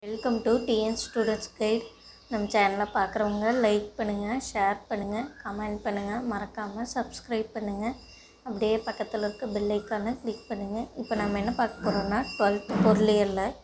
welcome to TN students guide நம்ம சேனலை பார்க்குறவங்க லைக் பண்ணுங்கள் ஷேர் பண்ணுங்கள் கமெண்ட் பண்ணுங்கள் மறக்காமல் சப்ஸ்கிரைப் பண்ணுங்கள் அப்படியே பக்கத்தில் இருக்க பெல் ஐக்கானை கிளிக் பண்ணுங்கள் இப்போ நம்ம என்ன பார்க்க போகிறோம்னா டுவெல்த்து பொருளியலில்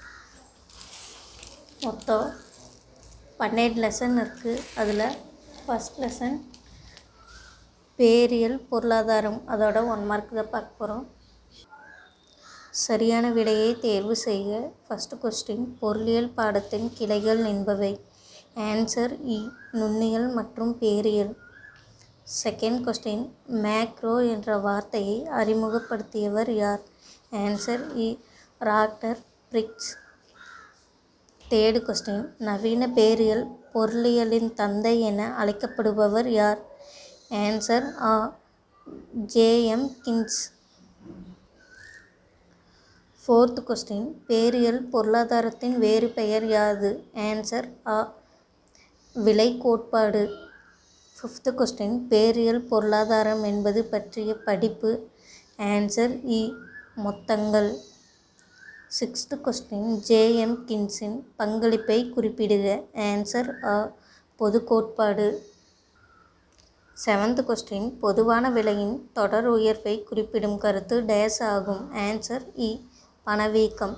மொத்தம் பன்னெண்டு லெசன் இருக்குது அதில் ஃபஸ்ட் லெசன் பேரியல் பொருளாதாரம் அதோட ஒன் மார்க் தான் பார்க்க போகிறோம் சரியான விடையை தேர்வு செய்க ஃபஸ்ட்டு கொஸ்டின் பொருளியல் பாடத்தின் கிளைகள் என்பவை ஆன்சர் இ நுண்ணியல் மற்றும் பேரியல் செகண்ட் கொஸ்டின் மேக்ரோ என்ற வார்த்தையை அறிமுகப்படுத்தியவர் யார் ஆன்சர் இ ராக்டர் பிரிக்ஸ் தேர்டு கொஸ்டின் நவீன பேரியல் பொருளியலின் தந்தை என அழைக்கப்படுபவர் யார் ஆன்சர் ஆ ஜேஎம் கின்ஸ் ஃபோர்த் கொஸ்டின் பேரியல் பொருளாதாரத்தின் வேறு பெயர் யாது ஆன்சர் ஆ விலை கோட்பாடு ஃபிஃப்த்து கொஸ்டின் பேரியல் பொருளாதாரம் என்பது பற்றிய படிப்பு ஆன்சர் இ மொத்தங்கள் சிக்ஸ்த்து கொஸ்டின் ஜேஎம் கின்ஸின் பங்களிப்பை குறிப்பிடுக ஆன்சர் ஆ பொது கோட்பாடு செவன்த் கொஸ்டின் பொதுவான விலையின் தொடர் உயர்வை குறிப்பிடும் கருத்து டேஸ் ஆகும் ஆன்சர் இ பணவீக்கம்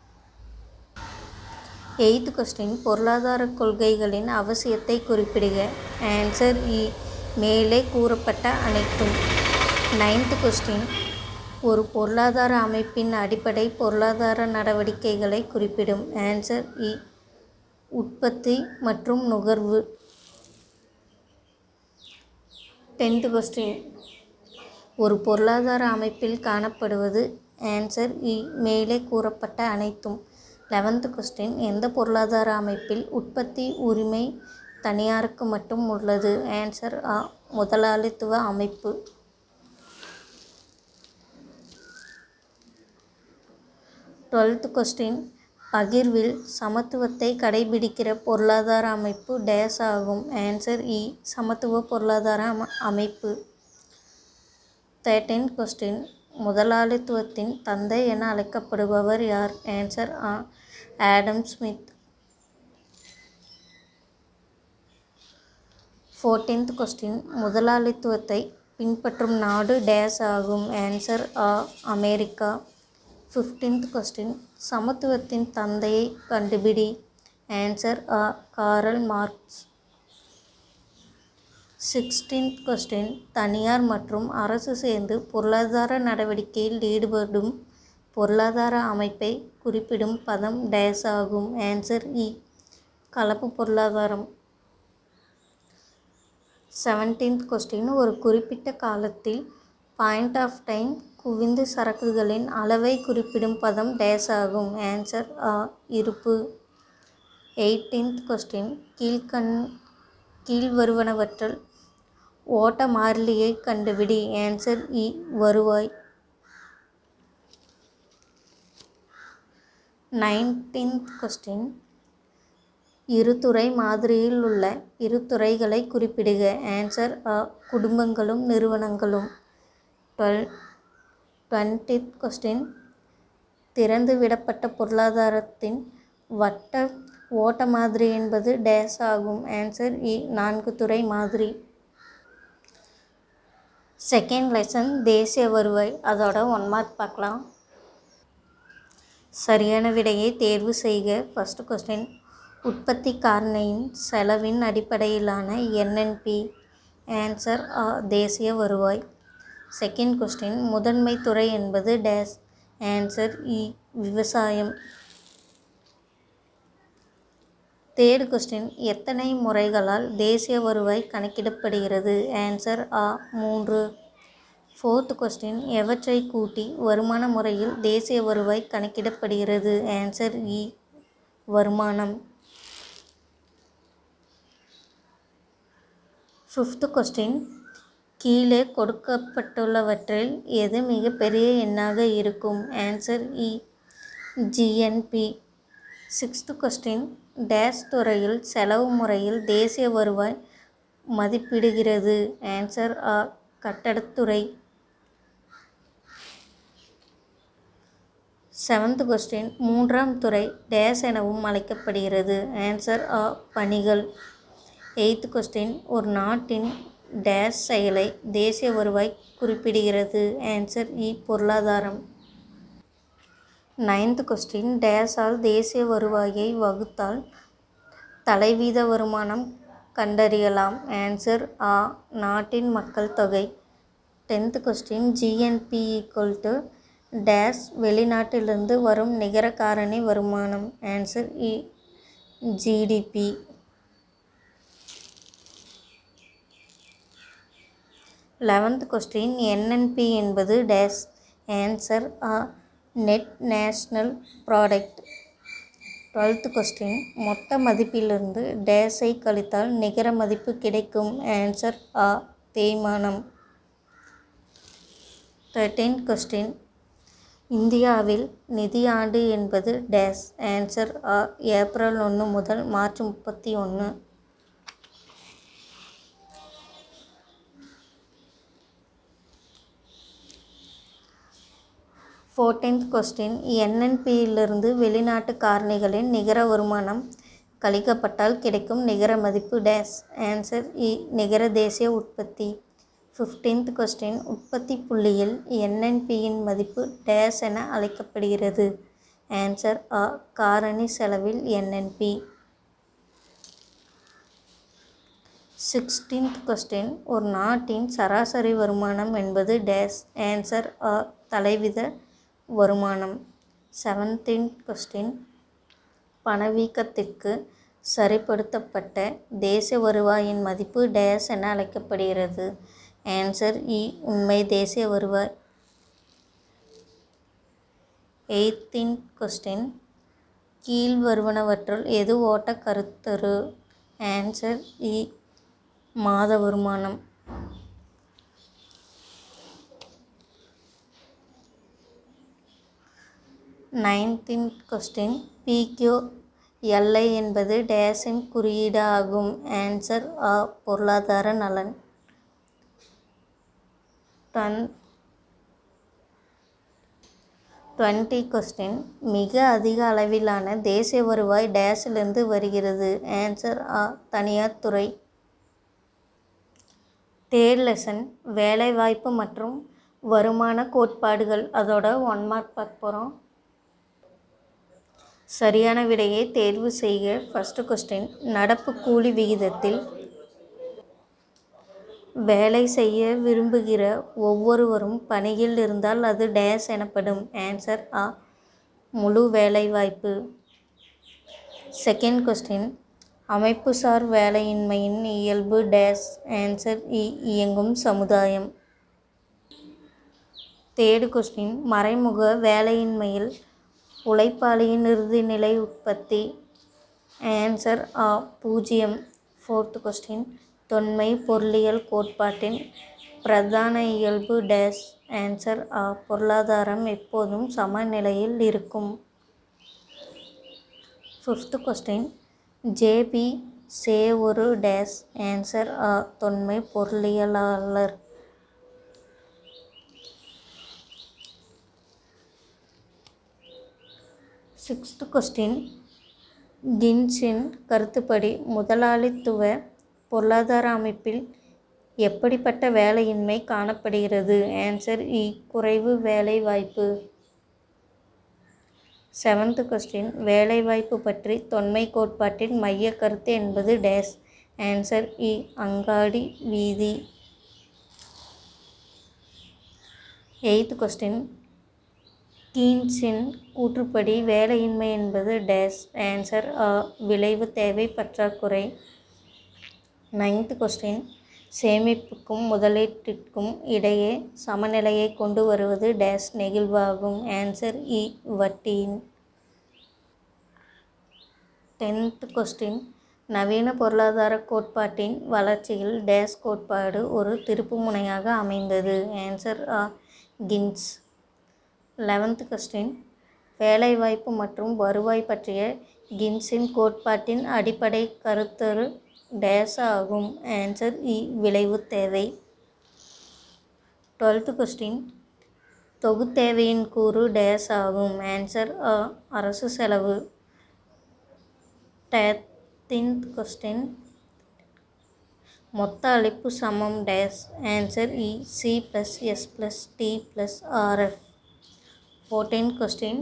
எய்த் கொஸ்டின் பொருளாதார கொள்கைகளின் அவசியத்தை குறிப்பிடுக ஆன்சர் இ மேலே கூறப்பட்ட அனைத்தும் நைன்த் கொஸ்டின் ஒரு பொருளாதார அமைப்பின் அடிப்படை பொருளாதார நடவடிக்கைகளை குறிப்பிடும் ஆன்சர் இ உற்பத்தி மற்றும் நுகர்வு டென்த் கொஸ்டின் ஒரு பொருளாதார அமைப்பில் காணப்படுவது ஆன்சர் இ மேலே கூறப்பட்ட அனைத்தும் லெவன்த் கொஸ்டின் எந்த பொருளாதார அமைப்பில் உற்பத்தி உரிமை தனியாருக்கு மட்டும் உள்ளது ஆன்சர் ஆ முதலாளித்துவ அமைப்பு டுவெல்த் கொஸ்டின் பகிர்வில் சமத்துவத்தை கடைபிடிக்கிற பொருளாதார அமைப்பு டேஸ் ஆகும் ஆன்சர் இ சமத்துவ பொருளாதார அம அமைப்பு தேர்ட்டீன் கொஸ்டின் முதலாளித்துவத்தின் தந்தை என அழைக்கப்படுபவர் யார் ஆன்சர் ஆ ஆடம் ஸ்மித் ஃபோர்டீன்த் கொஸ்டின் முதலாளித்துவத்தை பின்பற்றும் நாடு டேஸ் ஆகும் ஆன்சர் ஆ அமெரிக்கா ஃபிஃப்டீன்த் கொஸ்டின் சமத்துவத்தின் தந்தையை கண்டுபிடி ஆன்சர் ஆ காரல் மார்க்ஸ் சிக்ஸ்டீன்த் கொஸ்டின் தனியார் மற்றும் அரசு சேர்ந்து பொருளாதார நடவடிக்கையில் ஈடுபடும் பொருளாதார அமைப்பை குறிப்பிடும் பதம் டேஸ் ஆகும் ஆன்சர் இ கலப்பு பொருளாதாரம் செவன்டீன்த் கொஸ்டின் ஒரு குறிப்பிட்ட காலத்தில் பாயிண்ட் ஆஃப் டைம் குவிந்து சரக்குகளின் அளவை குறிப்பிடும் பதம் டேஸ் ஆகும் ஆன்சர் ஆ இருப்பு எயிட்டீன்த் கொஸ்டின் கீழ்கண் கீழ்வருவனவற்றில் ஓட்ட மாறிலியை கண்டுபிடி ஆன்சர் இ வருவாய் நைன்டீன்த் கொஸ்டின் இருதுறை மாதிரியில் உள்ள இரு துறைகளை குறிப்பிடுக ஆன்சர் ஆ குடும்பங்களும் நிறுவனங்களும் டுவெல் டுவெண்ட்டித் கொஸ்டின் திறந்து விடப்பட்ட பொருளாதாரத்தின் வட்ட ஓட்ட மாதிரி என்பது டேஸ் ஆகும் ஆன்சர் இ நான்கு துறை மாதிரி செகண்ட் லெசன் தேசிய வருவாய் அதோட ஒன் மார்க் பார்க்கலாம் சரியான விடையை தேர்வு செய்க ஃபஸ்ட்டு கொஸ்டின் உற்பத்தி காரணியின் செலவின் அடிப்படையிலான என்என்பி ஆன்சர் ஆ தேசிய வருவாய் செகண்ட் கொஸ்டின் முதன்மை துறை என்பது டேஸ் ஆன்சர் இ விவசாயம் தேர்டு கொஸ்டின் எத்தனை முறைகளால் தேசிய வருவாய் கணக்கிடப்படுகிறது ஆன்சர் ஆ மூன்று ஃபோர்த் கொஸ்டின் எவற்றை கூட்டி வருமான முறையில் தேசிய வருவாய் கணக்கிடப்படுகிறது ஆன்சர் இ வருமானம் ஃபிஃப்த்து கொஸ்டின் கீழே கொடுக்கப்பட்டுள்ளவற்றில் எது மிகப்பெரிய எண்ணாக இருக்கும் ஆன்சர் இ ஜிஎன்பி சிக்ஸ்த்து கொஸ்டின் டேஸ் துறையில் செலவு முறையில் தேசிய வருவாய் மதிப்பிடுகிறது ஆன்சர் ஆ கட்டடத்துறை செவன்த் கொஸ்டின் மூன்றாம் துறை டேஸ் எனவும் அழைக்கப்படுகிறது ஆன்சர் ஆ பணிகள் எய்த் கொஸ்டின் ஒரு நாட்டின் டேஸ் செயலை தேசிய வருவாய் குறிப்பிடுகிறது ஆன்சர் இ பொருளாதாரம் நைன்த் கொஸ்டின் டேஸால் தேசிய வருவாயை வகுத்தால் தலைவீத வருமானம் கண்டறியலாம் ஆன்சர் ஆ நாட்டின் மக்கள் தொகை tenth question GNP equal to dash வெளிநாட்டிலிருந்து வரும் நிகர காரணி வருமானம் ஆன்சர் இ ஜிடிபி லெவன்த் கொஸ்டின் என்என்பி என்பது டேஸ் ஆன்சர் ஆ net national product twelfth question மொத்த மதிப்பிலிருந்து டேஸை கழித்தால் நிகர மதிப்பு கிடைக்கும் ஆன்சர் ஆ தேய்மானம் தேர்ட்டீன் கொஸ்டின் இந்தியாவில் நிதியாண்டு என்பது டேஸ் ஆன்சர் ஆ ஏப்ரல் ஒன்று முதல் மார்ச் முப்பத்தி ஒன்று ஃபோர்டீன்த் கொஸ்டின் என்என்பியிலிருந்து வெளிநாட்டு காரணிகளின் நிகர வருமானம் கழிக்கப்பட்டால் கிடைக்கும் நிகர மதிப்பு டேஸ் ஆன்சர் இ நிகர தேசிய உற்பத்தி ஃபிஃப்டீன்த் கொஸ்டின் உற்பத்தி புள்ளியில் என்என்பியின் மதிப்பு டேஸ் என அழைக்கப்படுகிறது ஆன்சர் ஆ காரணி செலவில் என்என்பி சிக்ஸ்டீன்த் கொஸ்டின் ஒரு நாட்டின் சராசரி வருமானம் என்பது டேஸ் ஆன்சர் ஆ தலைவித வருமானம் செவன்டீன்த் கொஸ்டின் பணவீக்கத்திற்கு சரிப்படுத்தப்பட்ட தேசிய வருவாயின் மதிப்பு டேஸ் என அழைக்கப்படுகிறது ஆன்சர் இ உண்மை தேசிய வருவாய் எயித்தீன் கொஸ்டின் கீழ் வருவனவற்றுள் எது ஓட்ட கருத்தரு ஆன்சர் இ மாத வருமானம் நைன்டீன் கொஸ்டின் பிக்யூ எல்ஐ என்பது டேஸின் குறியீடு ஆகும் ஆன்சர் ஆ பொருளாதார நலன் டன் டுவெண்ட்டி கொஸ்டின் மிக அதிக அளவிலான தேசிய வருவாய் டேஸிலிருந்து வருகிறது ஆன்சர் ஆ தனியார் துறை தேர்ட் லெசன் வேலைவாய்ப்பு மற்றும் வருமான கோட்பாடுகள் அதோட ஒன் மார்க் பார்க்க போகிறோம் சரியான விடையை தேர்வு செய்க ஃபஸ்ட்டு கொஸ்டின் நடப்பு கூலி விகிதத்தில் வேலை செய்ய விரும்புகிற ஒவ்வொருவரும் பணியில் இருந்தால் அது டேஸ் எனப்படும் ஆன்சர் ஆ முழு வேலைவாய்ப்பு செகண்ட் கொஸ்டின் அமைப்புசார் வேலையின்மையின் இயல்பு டேஸ் ஆன்சர் இ இயங்கும் சமுதாயம் தேர்டு கொஸ்டின் மறைமுக வேலையின்மையில் உழைப்பாளியின் இறுதிநிலை உற்பத்தி ஆன்சர் ஆ பூஜ்ஜியம் ஃபோர்த் கொஸ்டின் தொன்மை பொருளியல் கோட்பாட்டின் பிரதான இயல்பு டேஸ் ஆன்சர் ஆ பொருளாதாரம் எப்போதும் சமநிலையில் இருக்கும் ஃபிஃப்த் கொஸ்டின் ஜேபி சே ஒரு டேஸ் ஆன்சர் ஆ தொன்மை பொருளியலாளர் சிக்ஸ்த் கொஸ்டின் கின்ஸின் கருத்துப்படி முதலாளித்துவ பொருளாதார அமைப்பில் எப்படிப்பட்ட வேலையின்மை காணப்படுகிறது ஆன்சர் இ குறைவு வேலை வாய்ப்பு செவன்த் கொஸ்டின் வேலைவாய்ப்பு பற்றி தொன்மை கோட்பாட்டின் மைய கருத்து என்பது டேஸ் ஆன்சர் இ அங்காடி வீதி எய்த் கொஸ்டின் கீன்ஸின் கூற்றுப்படி வேலையின்மை என்பது டேஸ் ஆன்சர் ஆ விளைவு தேவை பற்றாக்குறை நைன்த் கொஸ்டின் சேமிப்புக்கும் முதலீட்டிற்கும் இடையே சமநிலையை கொண்டு வருவது டேஸ் நெகிழ்வாகும் ஆன்சர் இ வட்டியின் டென்த் கொஸ்டின் நவீன பொருளாதார கோட்பாட்டின் வளர்ச்சியில் டேஸ் கோட்பாடு ஒரு திருப்புமுனையாக அமைந்தது ஆன்சர் ஆ கின்ஸ் லெவன்த் கொஸ்டின் வேலைவாய்ப்பு மற்றும் வருவாய் பற்றிய கின்ஸின் கோட்பாட்டின் அடிப்படை கருத்தரு டேஸ் ஆகும் ஆன்சர் இ விளைவு தேவை டுவெல்த் கொஸ்டின் தொகுத்தேவையின் கூறு டேஸ் ஆகும் ஆன்சர் அ அரசு செலவு டென்த் கொஸ்டின் மொத்த அளிப்பு சமம் டேஸ் ஆன்சர் இ C plus S plus T plus R F fourteen question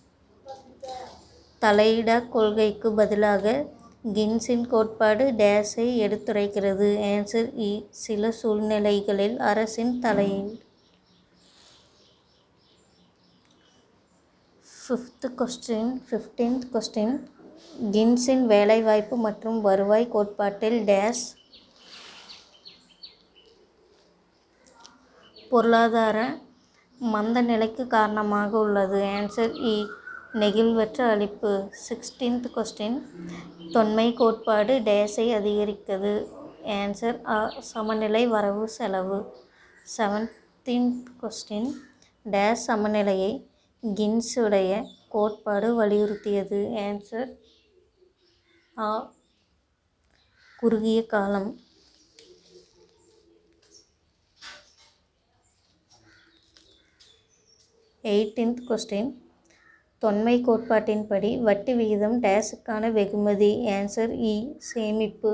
தலையிடா கொள்கைக்கு பதிலாக கின்ஸின் கோட்பாடு டேஸை எடுத்துரைக்கிறது ஆன்சர் இ சில சூழ்நிலைகளில் அரசின் தலையீடு ஃபிஃப்த்து கொஸ்டின் ஃபிஃப்டீன்த் கொஸ்டின் கின்ஸின் வேலைவாய்ப்பு மற்றும் வருவாய் கோட்பாட்டில் டேஸ் பொருளாதார மந்த நிலைக்கு காரணமாக உள்ளது ஆன்சர் இ நெகிழ்வற்ற அளிப்பு சிக்ஸ்டீன்த் கொஸ்டின் தொன்மை கோட்பாடு டேஸை அதிகரிக்கிறது ஆன்சர் அ சமநிலை வரவு செலவு செவன்டீன்த் கொஸ்டின் டேஸ் சமநிலையை கின்ஸுடைய கோட்பாடு வலியுறுத்தியது ஆன்சர் ஆ குறுகிய காலம் எயிட்டீன்த் கொஸ்டின் தொன்மை கோட்பாட்டின்படி வட்டி விகிதம் டேஸுக்கான வெகுமதி ஆன்சர் இ சேமிப்பு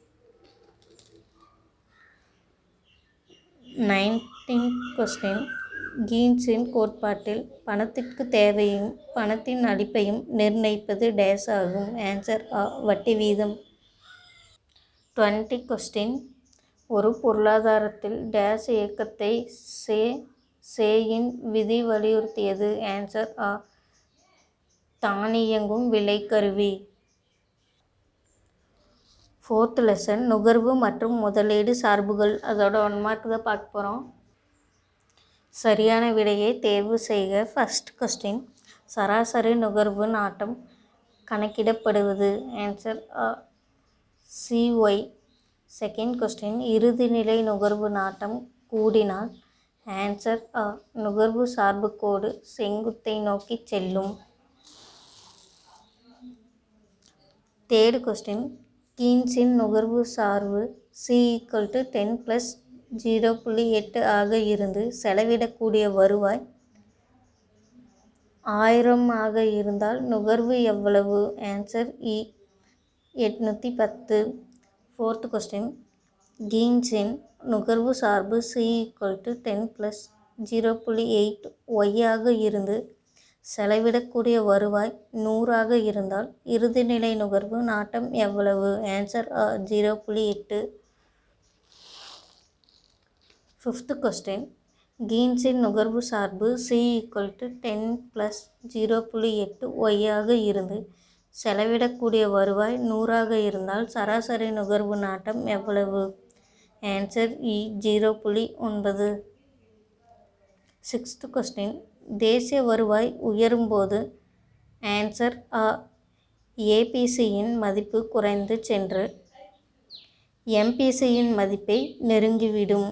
நைன்டீன்த் கொஸ்டின் கீன்ஸின் கோட்பாட்டில் பணத்திற்கு தேவையும் பணத்தின் அளிப்பையும் நிர்ணயிப்பது டேஸ் ஆகும் ஆன்சர் ஆ வட்டி வீதம் டுவெண்ட்டி கொஸ்டின் ஒரு பொருளாதாரத்தில் டேஸ் இயக்கத்தை சே சேயின் விதி வலியுறுத்தியது ஆன்சர் ஆ தானியங்கும் விலைக்கருவி ஃபோர்த் லெசன் நுகர்வு மற்றும் முதலீடு சார்புகள் அதோட ஒன் மார்க் தான் பார்க்க போகிறோம் சரியான விடையை தேர்வு செய்க ஃபர்ஸ்ட் கொஸ்டின் சராசரி நுகர்வு நாட்டம் கணக்கிடப்படுவது ஆன்சர் ஆ சிஒய் செகண்ட் கொஸ்டின் இறுதிநிலை நுகர்வு நாட்டம் கூடினால் ஆன்சர் ஆ நுகர்வு சார்பு கோடு செங்குத்தை நோக்கி செல்லும் தேர்டு கொஸ்டின் கீன்ஸின் நுகர்வு சார்பு C equal to ten plus zero புள்ளி எட்டு ஆக இருந்து செலவிடக்கூடிய வருவாய் ஆயிரம் ஆக இருந்தால் நுகர்வு எவ்வளவு ஆன்சர் இ எட்நூற்றி பத்து ஃபோர்த் கொஸ்டின் கீன்ஸின் நுகர்வு சார்பு C equal to ten plus zero புள்ளி எயிட் ஒய்யாக இருந்து செலவிடக்கூடிய வருவாய் நூறாக இருந்தால் இறுதிநிலை நுகர்வு நாட்டம் எவ்வளவு ஆன்சர் ஜீரோ புள்ளி எட்டு ஃபிஃப்த்து கொஸ்டின் கீன்ஸின் நுகர்வு சார்பு C equal to ten plus zero புள்ளி எட்டு ஒய்யாக இருந்து செலவிடக்கூடிய வருவாய் நூறாக இருந்தால் சராசரி நுகர்வு நாட்டம் எவ்வளவு ஆன்சர் இ ஜீரோ புள்ளி ஒன்பது சிக்ஸ்த்து கொஸ்டின் தேசிய வருவாய் உயரும்போது ஆன்சர் ஆ ஏபிசியின் மதிப்பு குறைந்து சென்று எம்பிசியின் மதிப்பை நெருங்கிவிடும்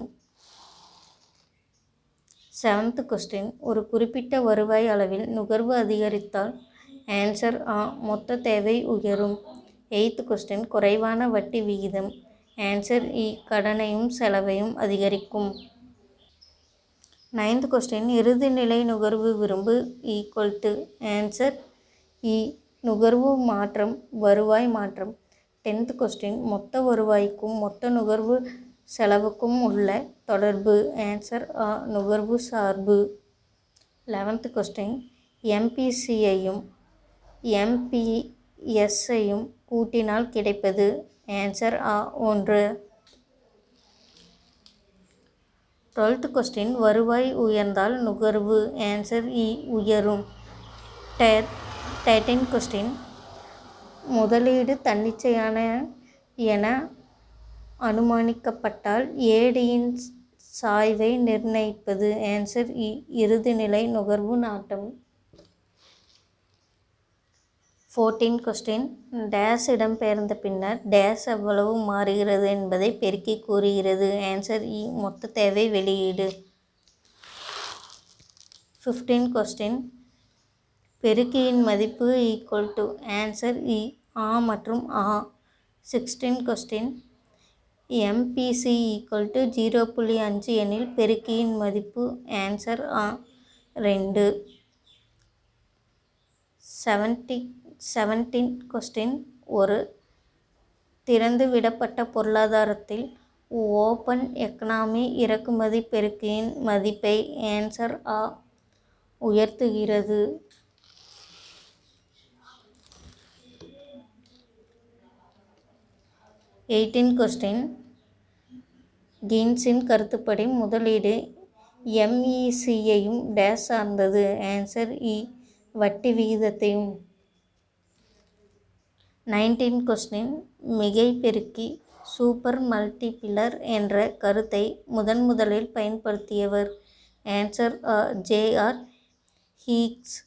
செவன்த் கொஸ்டின் ஒரு குறிப்பிட்ட வருவாய் அளவில் நுகர்வு அதிகரித்தால் ஆன்சர் ஆ மொத்த தேவை உயரும் எய்த் கொஸ்டின் குறைவான வட்டி விகிதம் ஆன்சர் இ கடனையும் செலவையும் அதிகரிக்கும் நைன்த் கொஸ்டின் இறுதிநிலை நுகர்வு விரும்பு ஈக்குவல் டு ஆன்சர் இ நுகர்வு மாற்றம் வருவாய் மாற்றம் டென்த் கொஸ்டின் மொத்த வருவாய்க்கும் மொத்த நுகர்வு செலவுக்கும் உள்ள தொடர்பு ஆன்சர் ஆ நுகர்வு சார்பு லெவன்த் கொஸ்டின் எம்பிசியையும் எம்பிஎஸ்ஸையும் கூட்டினால் கிடைப்பது ஆன்சர் ஆ ஒன்று டுவெல்த் கொஸ்டின் வருவாய் உயர்ந்தால் நுகர்வு ஆன்சர் இ உயரும் தேர்ட்டீன் கொஸ்டின் முதலீடு தன்னிச்சையான என அனுமானிக்கப்பட்டால் ஏடியின் சாய்வை நிர்ணயிப்பது ஆன்சர் இ இறுதிநிலை நுகர்வு நாட்டம் ஃபோர்டீன் கொஸ்டின் டேஸ் இடம்பெயர்ந்த பின்னர் டேஸ் எவ்வளவு மாறுகிறது என்பதை பெருக்கி கூறுகிறது ஆன்சர் இ மொத்த தேவை வெளியீடு ஃபிஃப்டீன் கொஸ்டின் பெருக்கியின் மதிப்பு ஈக்குவல் டு ஆன்சர் இ ஆ மற்றும் ஆ sixteen question MPC equal to zero புள்ளி அஞ்சு எனில் பெருக்கியின் மதிப்பு ஆன்சர் ஆ ரெண்டு செவன்டி செவன்டீன் கொஸ்டின் ஒரு திறந்து விடப்பட்ட பொருளாதாரத்தில் ஓப்பன் எக்கனாமி இறக்குமதி பெருக்கியின் மதிப்பை ஆன்சர் ஆ உயர்த்துகிறது எயிட்டீன் கொஸ்டின் கீன்ஸின் கருத்துப்படி முதலீடு எம்இசியையும் டேஸ் சார்ந்தது ஆன்சர் இ வட்டி விகிதத்தையும் நைன்டீன் கொஸ்டின் மிகை பெருக்கி சூப்பர் மல்டிபிளர் என்ற கருத்தை முதன் முதலில் பயன்படுத்தியவர் answer J R Hicks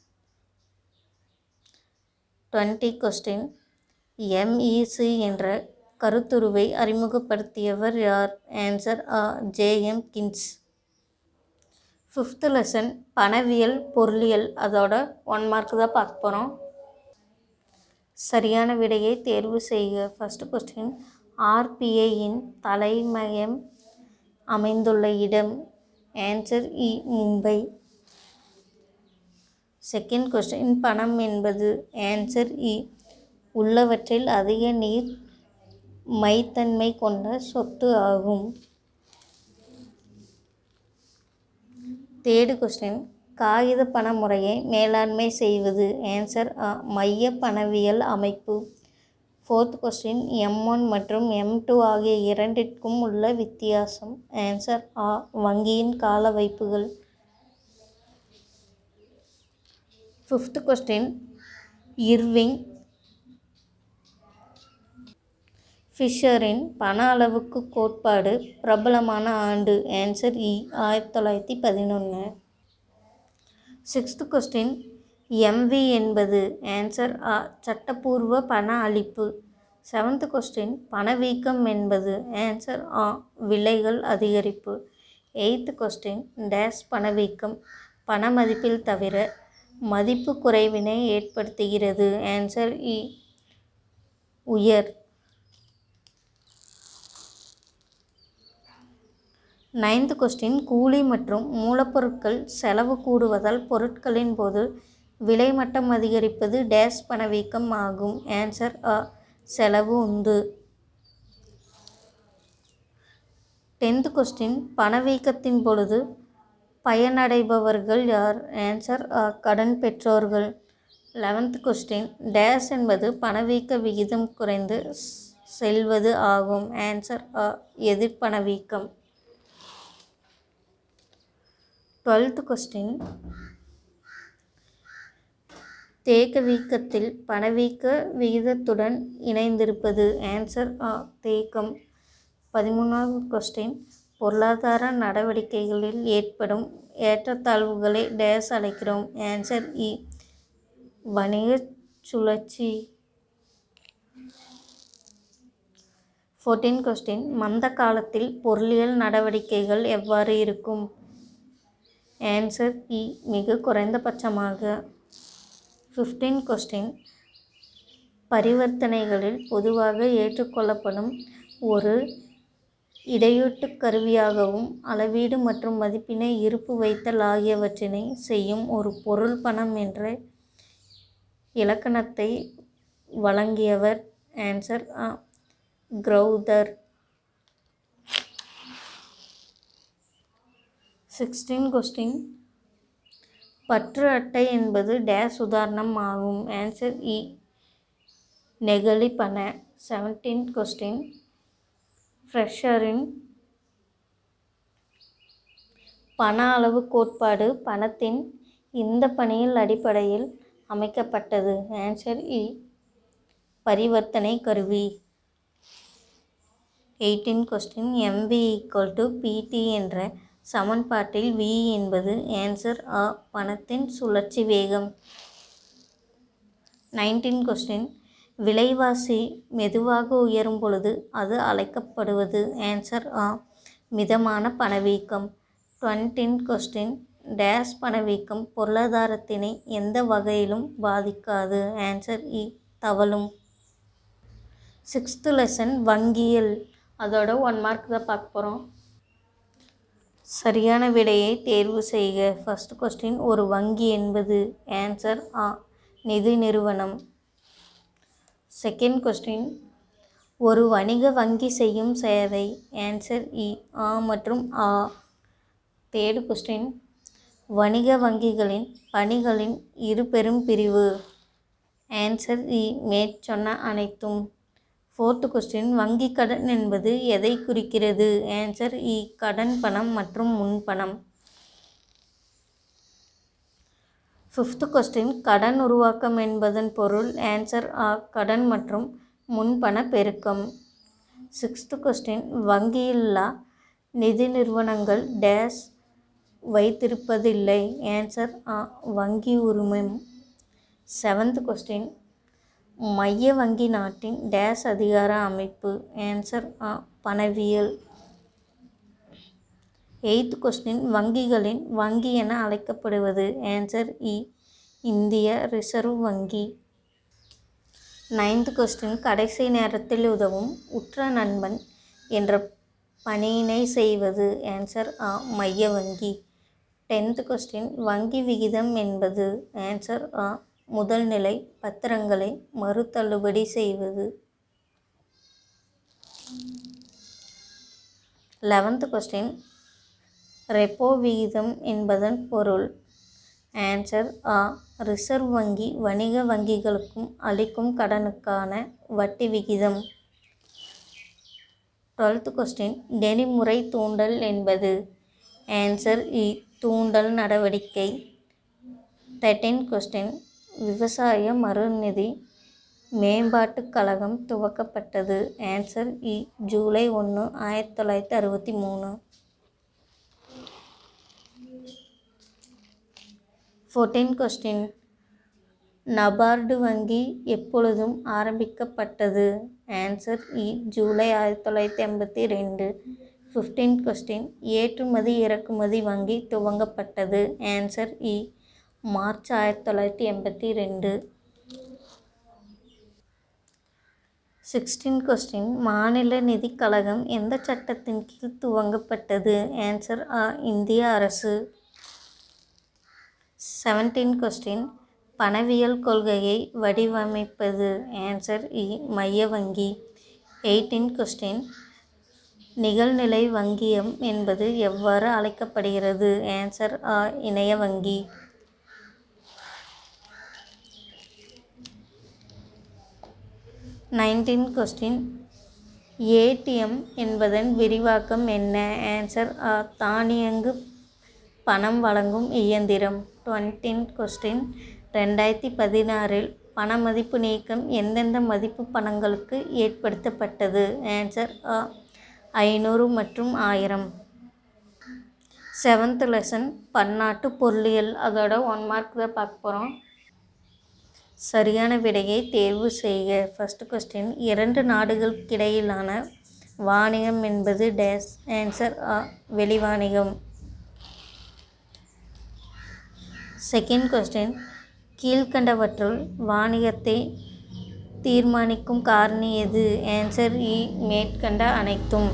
twenty question M E C என்ற கருத்துருவை அறிமுகப்படுத்தியவர் யார் ஆன்சர் ஆ ஜேஎம் கின்ஸ் ஃபிஃப்த்து லெசன் பணவியல் பொருளியல் அதோட ஒன் மார்க் தான் பார்க்க போகிறோம் சரியான விடையை தேர்வு செய்க ஃபஸ்ட்டு கொஸ்டின் ஆர்பிஐயின் தலைமையம் அமைந்துள்ள இடம் ஆன்சர் இ மும்பை செகண்ட் கொஸ்டின் பணம் என்பது ஆன்சர் இ உள்ளவற்றில் அதிக நீர் மைத்தன்மை கொண்ட சொத்து ஆகும் தேர்டு கொஸ்டின் காகித பண முறையை மேலாண்மை செய்வது ஆன்சர் ஆ மைய பணவியல் அமைப்பு ஃபோர்த் கொஸ்டின் எம் ஒன் மற்றும் எம் டூ ஆகிய இரண்டிற்கும் உள்ள வித்தியாசம் ஆன்சர் ஆ வங்கியின் கால வைப்புகள் ஃபிஃப்த் கொஸ்டின் இர்விங் ஃபிஷரின் பண அளவுக்கு கோட்பாடு பிரபலமான ஆண்டு ஆன்சர் இ ஆயிரத்தி தொள்ளாயிரத்தி பதினொன்று சிக்ஸ்த் கொஸ்டின் எம்வி என்பது ஆன்சர் ஆ சட்டப்பூர்வ பண அளிப்பு செவன்த் கொஸ்டின் பணவீக்கம் என்பது ஆன்சர் ஆ விலைகள் அதிகரிப்பு எயித்து கொஸ்டின் டேஸ் பணவீக்கம் பண மதிப்பில் தவிர மதிப்பு குறைவினை ஏற்படுத்துகிறது ஆன்சர் இ உயர் நைன்த் கொஸ்டின் கூலி மற்றும் மூலப்பொருட்கள் செலவு கூடுவதால் பொருட்களின் போது விலை மட்டம் அதிகரிப்பது டேஸ் பணவீக்கம் ஆகும் ஆன்சர் அ செலவு உண்டு டென்த் கொஸ்டின் பணவீக்கத்தின் பொழுது பயனடைபவர்கள் யார் ஆன்சர் அ கடன் பெற்றோர்கள் லெவன்த் கொஸ்டின் டேஸ் என்பது பணவீக்க விகிதம் குறைந்து செல்வது ஆகும் ஆன்சர் அ எதிர்பணவீக்கம் டுவெல்த் கொஸ்டின் தேக்க வீக்கத்தில் பணவீக்க விகிதத்துடன் இணைந்திருப்பது ஆன்சர் ஆ தேக்கம் பதிமூணாவது கொஸ்டின் பொருளாதார நடவடிக்கைகளில் ஏற்படும் ஏற்றத்தாழ்வுகளை டேஸ் அழைக்கிறோம் ஆன்சர் இ வணிக சுழற்சி ஃபோர்டீன் கொஸ்டின் மந்த காலத்தில் பொருளியல் நடவடிக்கைகள் எவ்வாறு இருக்கும் ஆன்சர் இ மிக குறைந்தபட்சமாக ஃபிஃப்டீன் கொஸ்டின் பரிவர்த்தனைகளில் பொதுவாக ஏற்றுக்கொள்ளப்படும் ஒரு இடையூட்டு கருவியாகவும் அளவீடு மற்றும் மதிப்பினை இருப்பு வைத்தல் ஆகியவற்றினை செய்யும் ஒரு பொருள் பணம் என்ற இலக்கணத்தை வழங்கியவர் ஆன்சர் கிரௌதர் சிக்ஸ்டீன் கொஸ்டின் பற்று அட்டை என்பது டேஸ் உதாரணம் ஆகும் ஆன்சர் இ நெகிழி பண செவன்டீன் கொஸ்டின் ஃப்ரெஷரின் பண அளவு கோட்பாடு பணத்தின் இந்த பணியில் அடிப்படையில் அமைக்கப்பட்டது ஆன்சர் இ பரிவர்த்தனை கருவி eighteen question M V equal to P T என்ற சமன்பாட்டில் வி என்பது ஆன்சர் ஆ பணத்தின் சுழற்சி வேகம் நைன்டீன் கொஸ்டின் விலைவாசி மெதுவாக உயரும் பொழுது அது அழைக்கப்படுவது ஆன்சர் ஆ மிதமான பணவீக்கம் டுவெண்ட்டீன் கொஸ்டின் டேஸ் பணவீக்கம் பொருளாதாரத்தினை எந்த வகையிலும் பாதிக்காது ஆன்சர் இ தவளும் சிக்ஸ்த்து லெசன் வங்கியல் அதோட ஒன் மார்க் தான் பார்க்க போகிறோம் சரியான விடையை தேர்வு செய்க ஃபர்ஸ்ட் கொஸ்டின் ஒரு வங்கி என்பது ஆன்சர் ஆ நிதி நிறுவனம் செகண்ட் கொஸ்டின் ஒரு வணிக வங்கி செய்யும் சேவை ஆன்சர் இ ஆ மற்றும் ஆ தேர்டு கொஸ்டின் வணிக வங்கிகளின் பணிகளின் இரு பெரும் பிரிவு ஆன்சர் இ மேற்சொன்ன அனைத்தும் ஃபோர்த்து கொஸ்டின் வங்கி கடன் என்பது எதை குறிக்கிறது ஆன்சர் இ கடன் பணம் மற்றும் முன்பணம் ஃபிஃப்த்து கொஸ்டின் கடன் உருவாக்கம் என்பதன் பொருள் ஆன்சர் ஆ கடன் மற்றும் முன்பண பெருக்கம் சிக்ஸ்த்து கொஸ்டின் வங்கியில்லா நிதி நிறுவனங்கள் டேஸ் வைத்திருப்பதில்லை ஆன்சர் ஆ வங்கி உரிமம் செவன்த் கொஸ்டின் மைய வங்கி நாட்டின் டேஸ் அதிகார அமைப்பு ஆன்சர் ஆ பணவியல் எய்த் கொஸ்டின் வங்கிகளின் வங்கி என அழைக்கப்படுவது ஆன்சர் இ இந்திய ரிசர்வ் வங்கி நைன்த் கொஸ்டின் கடைசி நேரத்தில் உதவும் உற்ற நண்பன் என்ற பணியினை செய்வது ஆன்சர் ஆ மைய வங்கி டென்த் கொஸ்டின் வங்கி விகிதம் என்பது ஆன்சர் ஆ முதல் நிலை பத்திரங்களை மறுதள்ளுபடி செய்வது லெவன்த் கொஸ்டின் ரெப்போ விகிதம் என்பதன் பொருள் ஆன்சர் ஆ ரிசர்வ் வங்கி வணிக வங்கிகளுக்கும் அளிக்கும் கடனுக்கான வட்டி விகிதம் டுவெல்த் கொஸ்டின் நெறிமுறை தூண்டல் என்பது ஆன்சர் இ தூண்டல் நடவடிக்கை தேர்ட்டீன் கொஸ்டின் விவசாய மறுநிதி மேம்பாட்டுக் கழகம் துவக்கப்பட்டது ஆன்சர் இ ஜூலை ஒன்று ஆயிரத்தி தொள்ளாயிரத்தி அறுபத்தி மூணு ஃபோர்டீன் கொஸ்டின் நபார்டு வங்கி எப்பொழுதும் ஆரம்பிக்கப்பட்டது ஆன்சர் இ ஜூலை ஆயிரத்தி தொள்ளாயிரத்தி எண்பத்தி ரெண்டு ஃபிஃப்டீன் கொஸ்டின் ஏற்றுமதி இறக்குமதி வங்கி துவங்கப்பட்டது ஆன்சர் இ மார்ச் ஆயிரத்தி தொள்ளாயிரத்தி எண்பத்தி ரெண்டு சிக்ஸ்டீன் கொஸ்டின் மாநில நிதிக் கழகம் எந்த சட்டத்தின் கீழ் துவங்கப்பட்டது ஆன்சர் ஆ இந்திய அரசு செவன்டீன் கொஸ்டின் பணவியல் கொள்கையை வடிவமைப்பது ஆன்சர் இ மைய வங்கி எயிட்டீன் கொஸ்டின் நிகழ்நிலை வங்கியம் என்பது எவ்வாறு அழைக்கப்படுகிறது ஆன்சர் ஆ இணைய வங்கி நைன்டீன் கொஸ்டின் ஏடிஎம் என்பதன் விரிவாக்கம் என்ன ஆன்சர் ஆ தானியங்கு பணம் வழங்கும் இயந்திரம் டுவெண்ட்டீன் கொஸ்டின் ரெண்டாயிரத்தி பதினாறில் பண மதிப்பு நீக்கம் எந்தெந்த மதிப்பு பணங்களுக்கு ஏற்படுத்தப்பட்டது ஆன்சர் ஆ ஐநூறு மற்றும் ஆயிரம் செவன்த் லெசன் பன்னாட்டு பொருளியல் அதோட ஒன் மார்க் தான் பார்க்க போகிறோம் சரியான விடையை தேர்வு செய்க ஃபர்ஸ்ட் கொஸ்டின் இரண்டு நாடுகளுக்கிடையிலான வாணிகம் என்பது டேஸ் ஆன்சர் ஆ வெளிவாணிகம் செகண்ட் கொஸ்டின் கீழ்கண்டவற்றுள் வாணிகத்தை தீர்மானிக்கும் காரணி எது ஆன்சர் இ மேற்கண்ட அனைத்தும்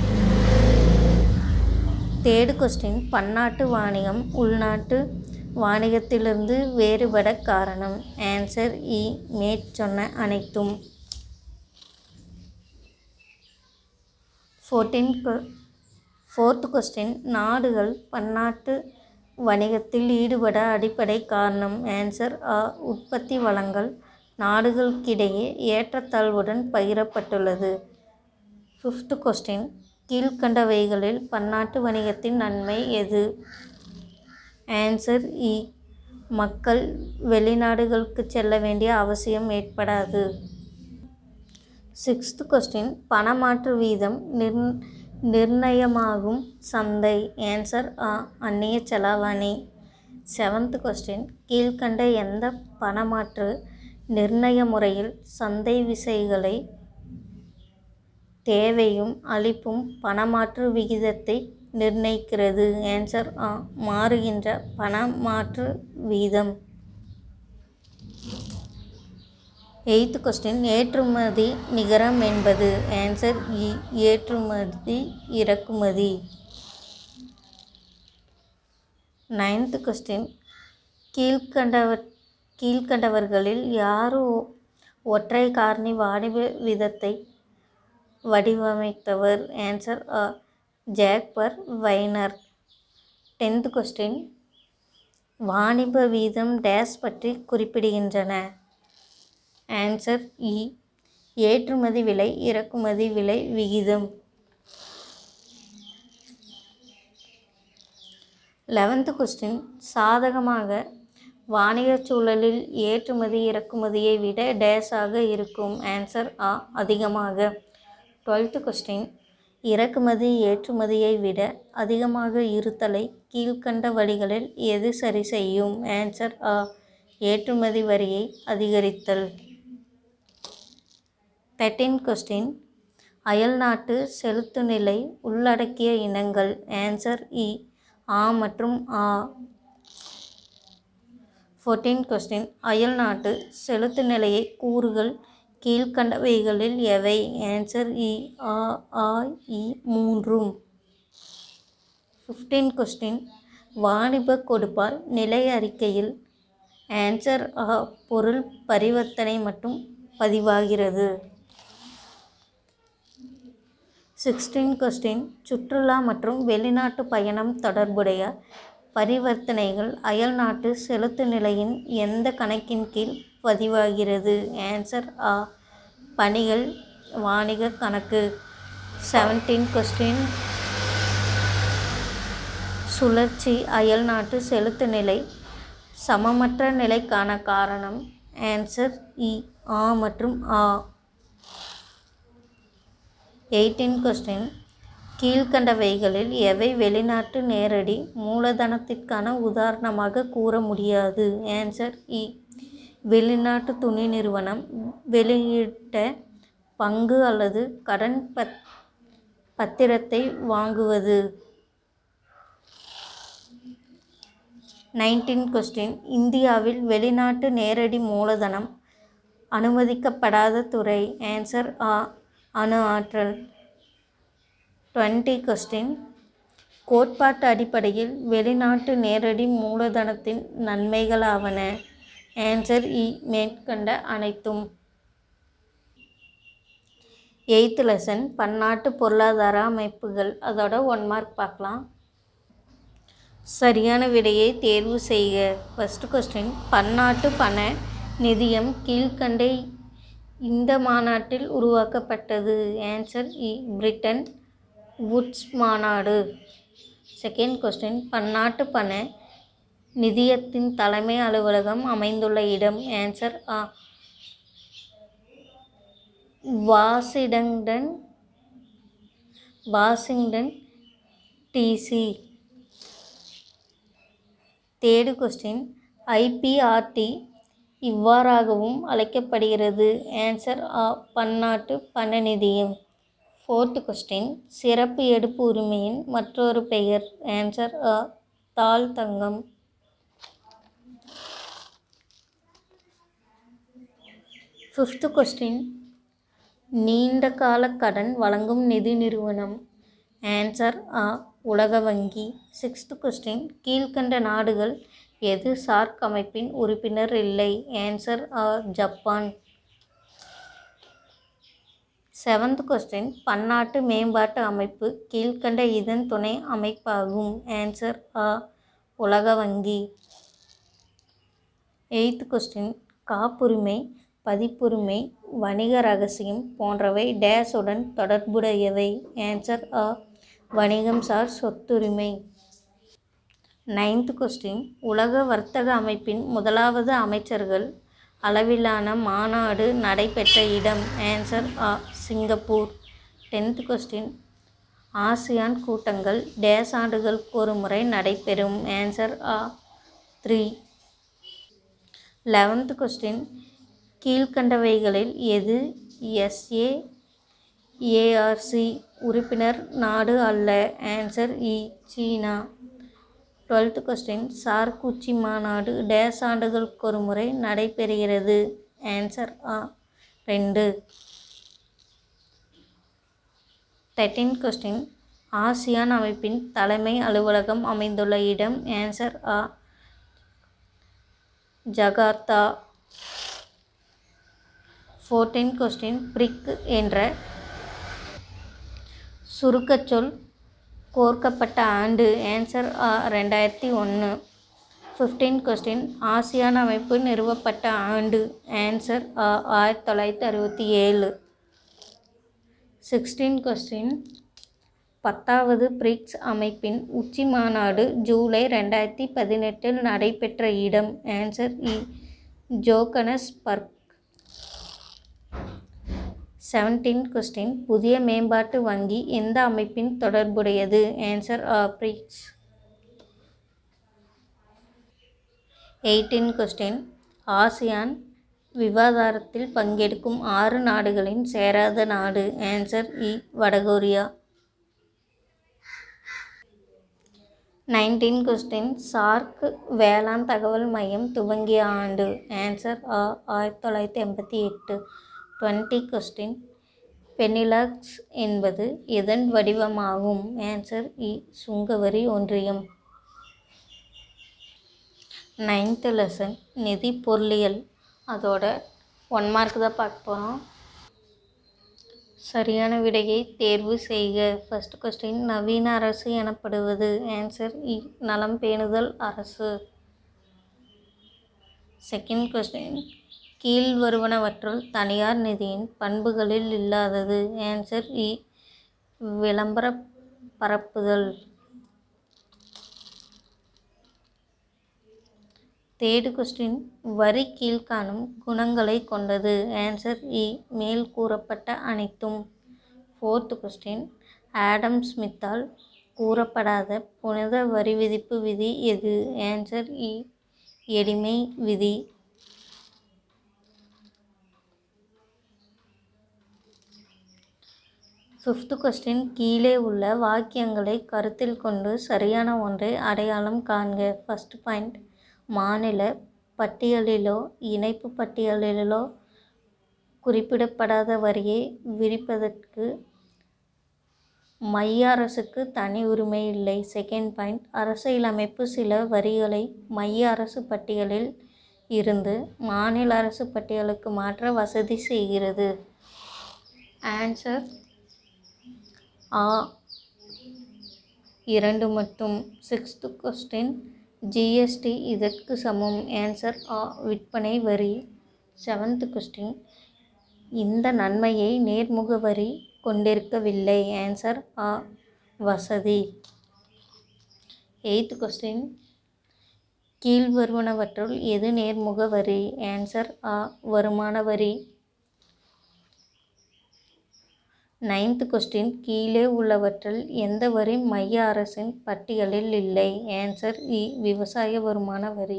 தேர்டு கொஸ்டின் பன்னாட்டு வாணிகம் உள்நாட்டு வாணிகத்திலிருந்து வேறுபட காரணம் ஆன்சர் இ மேற்சொன்ன அனைத்தும் ஃபோர்டீன் ஃபோர்த் கொஸ்டின் நாடுகள் பன்னாட்டு வணிகத்தில் ஈடுபட அடிப்படை காரணம் ஆன்சர் ஆ உற்பத்தி வளங்கள் நாடுகளுக்கிடையே ஏற்றத்தாழ்வுடன் பகிரப்பட்டுள்ளது ஃபிஃப்த் கொஸ்டின் கீழ்கண்டவைகளில் பன்னாட்டு வணிகத்தின் நன்மை எது ஆன்சர் இ மக்கள் வெளிநாடுகளுக்கு செல்ல வேண்டிய அவசியம் ஏற்படாது சிக்ஸ்த் கொஸ்டின் பணமாற்று வீதம் நிர் நிர்ணயமாகும் சந்தை ஆன்சர் ஆ அந்நிய செலாவணி செவன்த் கொஸ்டின் கீழ்கண்ட எந்த பணமாற்று நிர்ணய முறையில் சந்தை விசைகளை தேவையும் அளிப்பும் பணமாற்று விகிதத்தை நிர்ணயிக்கிறது ஆன்சர் ஆ மாறுகின்ற பணமாற்று வீதம் எய்த் கொஸ்டின் ஏற்றுமதி நிகரம் என்பது ஆன்சர் இ ஏற்றுமதி இறக்குமதி நைன்த்து கொஸ்டின் கீழ்கண்டவர் கீழ்கண்டவர்களில் யார் ஒ- ஒற்றை காரணி வாணிப விதத்தை வடிவமைத்தவர் ஆன்சர் அ ஜேக்பர் வைனர் டென்த் கொஸ்டின் வாணிப வீதம் டேஸ் பற்றி குறிப்பிடுகின்றன ஆன்சர் இ ஏற்றுமதி விலை இறக்குமதி விலை விகிதம் லெவன்த்து கொஸ்டின் சாதகமாக வாணிகச் சூழலில் ஏற்றுமதி இறக்குமதியை விட டேஸாக இருக்கும் ஆன்சர் ஆ அதிகமாக டுவெல்த்து கொஸ்டின் இறக்குமதி ஏற்றுமதியை விட அதிகமாக இருத்தலை கீழ்க்கண்ட வழிகளில் எது சரி செய்யும் ஆன்சர் ஆ ஏற்றுமதி வரியை அதிகரித்தல் தேர்ட்டீன் கொஸ்டின் அயல்நாட்டு செலுத்துநிலை உள்ளடக்கிய இனங்கள் ஆன்சர் இ ஆ மற்றும் ஆ ஃபோர்டீன் கொஸ்டின் அயல்நாட்டு செலுத்து நிலையை கூறுகள் கீழ்கண்டவைகளில் எவை ஆன்சர் இ ஆ ஆ இ மூன்றும் ஃபிஃப்டீன் கொஸ்டின் வாணிப கொடுப்பால் நிலை அறிக்கையில் ஆன்சர் ஆ பொருள் பரிவர்த்தனை மட்டும் பதிவாகிறது சிக்ஸ்டீன் கொஸ்டின் சுற்றுலா மற்றும் வெளிநாட்டு பயணம் தொடர்புடைய பரிவர்த்தனைகள் அயல்நாட்டு செலுத்து நிலையின் எந்த கணக்கின் கீழ் பதிவாகிறது ஆன்சர் ஆ பணிகள் வாணிக கணக்கு செவன்டீன் கொஸ்டின் சுழற்சி அயல்நாட்டு செலுத்து நிலை சமமற்ற நிலைக்கான காரணம் ஆன்சர் இ ஆ மற்றும் ஆ எயிட்டீன் கொஸ்டின் கீழ்கண்டவைகளில் எவை வெளிநாட்டு நேரடி மூலதனத்திற்கான உதாரணமாக கூற முடியாது ஆன்சர் இ வெளிநாட்டு துணி நிறுவனம் வெளியிட்ட பங்கு அல்லது கடன் பத் பத்திரத்தை வாங்குவது நைன்டீன் கொஸ்டின் இந்தியாவில் வெளிநாட்டு நேரடி மூலதனம் அனுமதிக்கப்படாத துறை ஆன்சர் ஆ அணு ஆற்றல் டுவெண்ட்டி கொஸ்டின் கோட்பாட்டு அடிப்படையில் வெளிநாட்டு நேரடி மூலதனத்தின் நன்மைகளாவன ஆன்சர் இ மேற்கண்ட அனைத்தும் எயித்து லெசன் பன்னாட்டு பொருளாதார அமைப்புகள் அதோட ஒன் மார்க் பார்க்கலாம் சரியான விடையை தேர்வு செய்க ஃபஸ்ட்டு கொஸ்டின் பன்னாட்டு பண நிதியம் கீழ்க்கண்ட இந்த மாநாட்டில் உருவாக்கப்பட்டது ஆன்சர் இ பிரிட்டன் வுட்ஸ் மாநாடு செகண்ட் கொஸ்டின் பன்னாட்டு பண நிதியத்தின் தலைமை அலுவலகம் அமைந்துள்ள இடம் ஆன்சர் ஆ Washington Washington DC third question IBRD இவ்வாறாகவும் அழைக்கப்படுகிறது ஆன்சர் ஆ பன்னாட்டு பண நிதியம் ஃபோர்த்து கொஸ்டின் சிறப்பு எடுப்பு உரிமையின் மற்றொரு பெயர் ஆன்சர் ஆ தாழ் தங்கம் ஃபிஃப்த்து கொஸ்டின் நீண்ட கால கடன் வழங்கும் நிதி நிறுவனம் ஆன்சர் ஆ உலக வங்கி சிக்ஸ்த்து கொஸ்டின் கீழ்க்கண்ட நாடுகள் எது சார்க் அமைப்பின் உறுப்பினர் இல்லை ஆன்சர் ஆ ஜப்பான் செவன்த் கொஸ்டின் பன்னாட்டு மேம்பாட்டு அமைப்பு கீழ்க்கண்ட இதன் துணை அமைப்பாகும் ஆன்சர் ஆ உலக வங்கி எய்த் கொஸ்டின் காப்புரிமை பதிப்புரிமை வணிக ரகசியம் போன்றவை டேஸுடன் தொடர்புடையவை ஆன்சர் ஆ வணிகம் சார் சொத்துரிமை நைன்த் கொஸ்டின் உலக வர்த்தக அமைப்பின் முதலாவது அமைச்சர்கள் அளவிலான மாநாடு நடைபெற்ற இடம் ஆன்சர் ஆ சிங்கப்பூர் டென்த் கொஸ்டின் ஆசியான் கூட்டங்கள் டேஸ் ஆண்டுகளுக்கு ஒரு முறை நடைபெறும் ஆன்சர் ஆ த்ரீ லெவன்த் கொஸ்டின் கீழ்கண்டவைகளில் எது எஸ்ஏ ஏஆர்சி உறுப்பினர் நாடு அல்ல ஆன்சர் இ சீனா டுவெல்த் கொஸ்டின் சார்க் உச்சி மாநாடு டேஸ் ஆண்டுகளுக்கு ஒரு முறை நடைபெறுகிறது ஆன்சர் ஆ ரெண்டு தேர்ட்டீன் கொஸ்டின் ஆசியான் அமைப்பின் தலைமை அலுவலகம் அமைந்துள்ள இடம் ஆன்சர் ஆ ஜகார்த்தா ஃபோர்டீன் கொஸ்டின் பிரிக் என்ற சுருக்கச்சொல் கோர்க்கப்பட்ட ஆண்டு ஆன்சர் ஆ ரெண்டாயிரத்தி ஒன்று ஃபிஃப்டீன் கொஸ்டின் ஆசியான் அமைப்பு நிறுவப்பட்ட ஆண்டு ஆன்சர் ஆ ஆயிரத்தி தொள்ளாயிரத்தி அறுபத்தி ஏழு சிக்ஸ்டீன் கொஸ்டின் பத்தாவது பிரிக்ஸ் அமைப்பின் உச்சி மாநாடு ஜூலை ரெண்டாயிரத்தி பதினெட்டில் நடைபெற்ற இடம் ஆன்சர் இ ஜோகனஸ்பர்க் செவன்டீன் கொஸ்டின் புதிய மேம்பாட்டு வங்கி எந்த அமைப்பின் தொடர்புடையது ஆன்சர் ஆ பிரிக்ஸ் எயிட்டீன் கொஸ்டின் ஆசியான் விவாதாரத்தில் பங்கெடுக்கும் ஆறு நாடுகளின் சேராத நாடு ஆன்சர் இ வடகொரியா நைன்டீன் கொஸ்டின் சார்க் வேளாண் தகவல் மையம் துவங்கிய ஆண்டு ஆன்சர் ஆ ஆயிரத்தி தொள்ளாயிரத்தி எண்பத்தி எட்டு டுவெண்ட்டி கொஸ்டின் பெனிலக்ஸ் என்பது எதன் வடிவமாகும் ஆன்சர் இ சுங்கவரி ஒன்றியம் நைன்த்து லெசன் நிதி பொருளியல் அதோட ஒன் மார்க் தான் பார்க்க போகிறோம் சரியான விடையை தேர்வு செய்க ஃபர்ஸ்ட் கொஸ்டின் நவீன அரசு எனப்படுவது ஆன்சர் இ நலம் பேணுதல் அரசு செகண்ட் கொஸ்டின் கீழ் வருவனவற்றுள் தனியார் நிதியின் பண்புகளில் இல்லாதது ஆன்சர் இ விளம்பர பரப்புதல் தேர்டு கொஸ்டின் வரி கீழ்காணும் குணங்களை கொண்டது ஆன்சர் இ மேல் கூறப்பட்ட அனைத்தும் ஃபோர்த் கொஸ்டின் ஆடம் ஸ்மித்தால் கூறப்படாத புனித வரி விதிப்பு விதி எது ஆன்சர் இ எளிமை விதி ஃபிஃப்த் கொஸ்டின் கீழே உள்ள வாக்கியங்களை கருத்தில் கொண்டு சரியான ஒன்றை அடையாளம் காண்க ஃபர்ஸ்ட் பாயிண்ட் மாநில பட்டியலிலோ இணைப்பு பட்டியலிலோ குறிப்பிடப்படாத வரியை விரிப்பதற்கு மைய அரசுக்கு தனி உரிமை இல்லை செகண்ட் பாயிண்ட் அரசியலமைப்பு சில வரிகளை மைய அரசு பட்டியலில் இருந்து மாநில அரசு பட்டியலுக்கு மாற்ற வசதி செய்கிறது ஆன்சர் ஆ இரண்டு மட்டும் சிக்ஸ்த்து கொஸ்டின் ஜிஎஸ்டி இதற்கு சமம் ஆன்சர் ஆ விற்பனை வரி செவன்த் கொஸ்டின் இந்த நன்மையை நேர்முக வரி கொண்டிருக்கவில்லை ஆன்சர் ஆ வசதி எய்த் கொஸ்டின் கீழ் வருவனவற்றுள் எது நேர்முக வரி ஆன்சர் ஆ வருமான வரி நைன்த் கொஸ்டின் கீழே உள்ளவற்றில் எந்த வரி மைய அரசின் பட்டியலில் இல்லை ஆன்சர் இ விவசாய வருமான வரி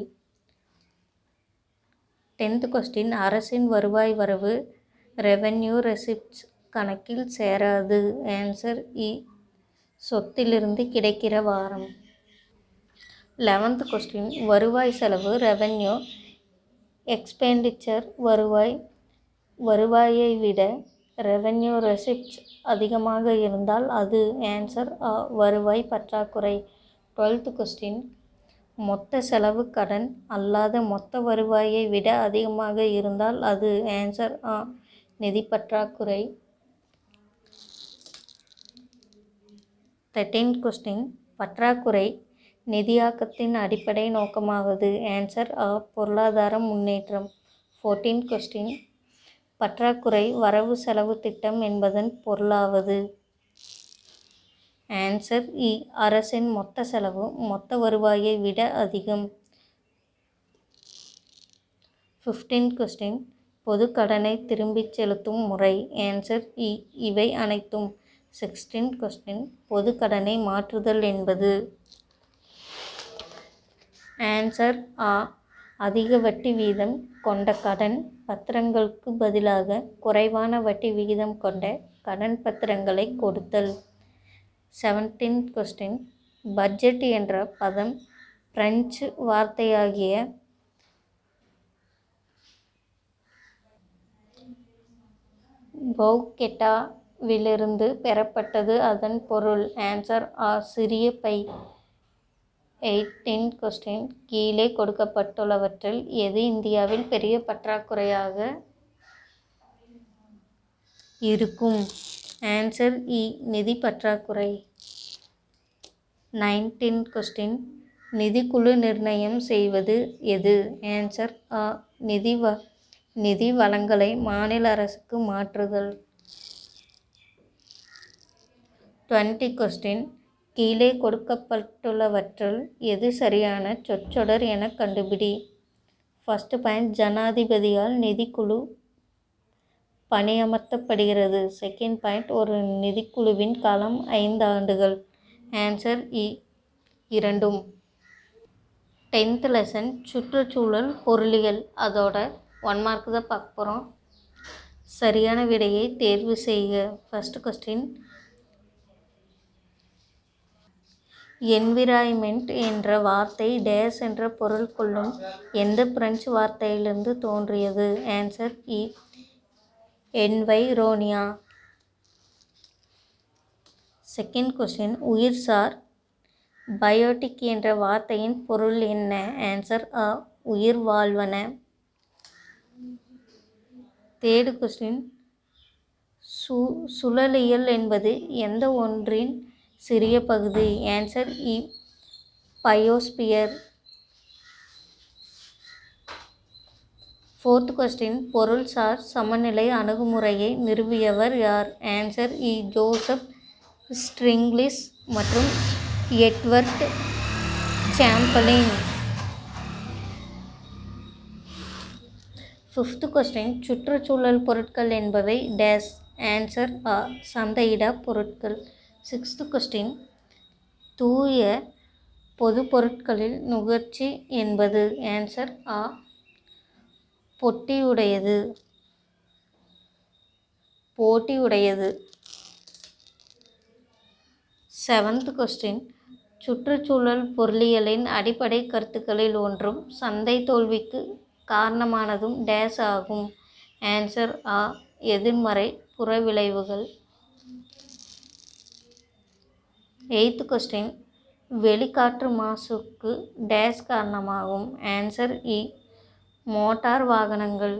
டென்த் கொஸ்டின் அரசின் வருவாய் வரவு ரெவென்யூ ரெசிப்ட்ஸ் கணக்கில் சேராது ஆன்சர் இ சொத்திலிருந்து கிடைக்கிற வாரம் லெவன்த் கொஸ்டின் வருவாய் செலவு ரெவென்யூ எக்ஸ்பெண்டிச்சர் வருவாய் வருவாயை விட ரெவென்யூ ரெசிப்ட்ஸ் அதிகமாக இருந்தால் அது ஆன்சர் ஆ வருவாய் பற்றாக்குறை டுவெல்த் கொஸ்டின் மொத்த செலவு கடன் அல்லாத மொத்த வருவாயை விட அதிகமாக இருந்தால் அது ஆன்சர் ஆ நிதி பற்றாக்குறை தேர்ட்டீன் கொஸ்டின் பற்றாக்குறை நிதியாக்கத்தின் அடிப்படை நோக்கமாவது ஆன்சர் ஆ பொருளாதார முன்னேற்றம் ஃபோர்டீன் கொஸ்டின் பற்றாக்குறை வரவு செலவு திட்டம் என்பதன் பொருளாவது ஆன்சர் இ அரசின் மொத்த செலவு மொத்த வருவாயை விட அதிகம் ஃபிஃப்டீன் கொஸ்டின் பொது கடனை திரும்பிச் செலுத்தும் முறை ஆன்சர் இ இவை அனைத்தும் சிக்ஸ்டீன் கொஸ்டின் பொது கடனை மாற்றுதல் என்பது ஆன்சர் ஆ அதிக வட்டி வீதம் கொண்ட கடன் பத்திரங்களுக்கு பதிலாக குறைவான வட்டி விகிதம் கொண்ட கடன் பத்திரங்களை கொடுத்தல் செவன்டீன் கொஸ்டின் பட்ஜெட் என்ற பதம் பிரெஞ்சு வார்த்தையாகிய பௌகெட்டா விலிருந்து பெறப்பட்டது அதன் பொருள் ஆன்சர் ஆ சிறிய பை எயிட்டீன் கொஸ்டின் கீழே கொடுக்கப்பட்டுள்ளவற்றில் எது இந்தியாவில் பெரிய பற்றாக்குறையாக இருக்கும் ஆன்சர் இ நிதி பற்றாக்குறை நைன்டீன் கொஸ்டின் நிதிக்குழு நிர்ணயம் செய்வது எது ஆன்சர் ஆ நிதி வ நிதி வளங்களை மாநில அரசுக்கு மாற்றுதல் டுவெண்ட்டி கொஸ்டின் கீழே கொடுக்கப்பட்டுள்ளவற்றுள் எது சரியான சொற்றொடர் என கண்டுபிடி ஃபஸ்ட்டு பாயிண்ட் ஜனாதிபதியால் நிதிக்குழு பணியமர்த்தப்படுகிறது செகண்ட் பாயிண்ட் ஒரு நிதிக்குழுவின் காலம் ஐந்து ஆண்டுகள் ஆன்சர் இ இரண்டும் டென்த் லெசன் சுற்றுச்சூழல் பொருளியல் அதோட ஒன் மார்க் தான் பார்க்க போகிறோம் சரியான விடையை தேர்வு செய்க ஃபஸ்ட் கொஸ்டின் என்விராய்மெண்ட் என்ற வார்த்தை டேஸ் என்ற பொருள் கொள்ளும் எந்த பிரெஞ்சு வார்த்தையிலிருந்து தோன்றியது ஆன்சர் இ என்வைரோனியா செகண்ட் கொஸ்டின் உயிர்சார் பயோட்டிக் என்ற வார்த்தையின் பொருள் என்ன ஆன்சர் அ உயிர் வாழ்வன தேர்டு கொஸ்டின் சு சுழலியல் என்பது எந்த ஒன்றின் சிறிய பகுதி ஆன்சர் இ பயோஸ்பியர் ஃபோர்த் கொஸ்டின் பொருள்சார் சமநிலை அணுகுமுறையை நிறுவியவர் யார் ஆன்சர் இ ஜோசப் ஸ்ட்ரிங்லிஸ் மற்றும் எட்வர்ட் சாம்பலின் ஃபிஃப்த் கொஸ்டின் சுற்றுச்சூழல் பொருட்கள் என்பவை டேஸ் ஆன்சர் ஆ சந்தையிடா பொருட்கள் சிக்ஸ்த் கொஸ்டின் தூய பொது பொருட்களில் நுகர்ச்சி என்பது ஆன்சர் ஆ பொட்டியுடையது போட்டியுடையது செவன்த் கொஸ்டின் சுற்றுச்சூழல் பொருளியலின் அடிப்படை கருத்துக்களில் ஒன்றும் சந்தை தோல்விக்கு காரணமானதும் டேஸ் ஆகும் ஆன்சர் ஆ எதிர்மறை புறவிளைவுகள் எய்த் கொஸ்டின் வெளிக்காற்று மாசுக்கு டேஸ் காரணமாகும் ஆன்சர் இ மோட்டார் வாகனங்கள்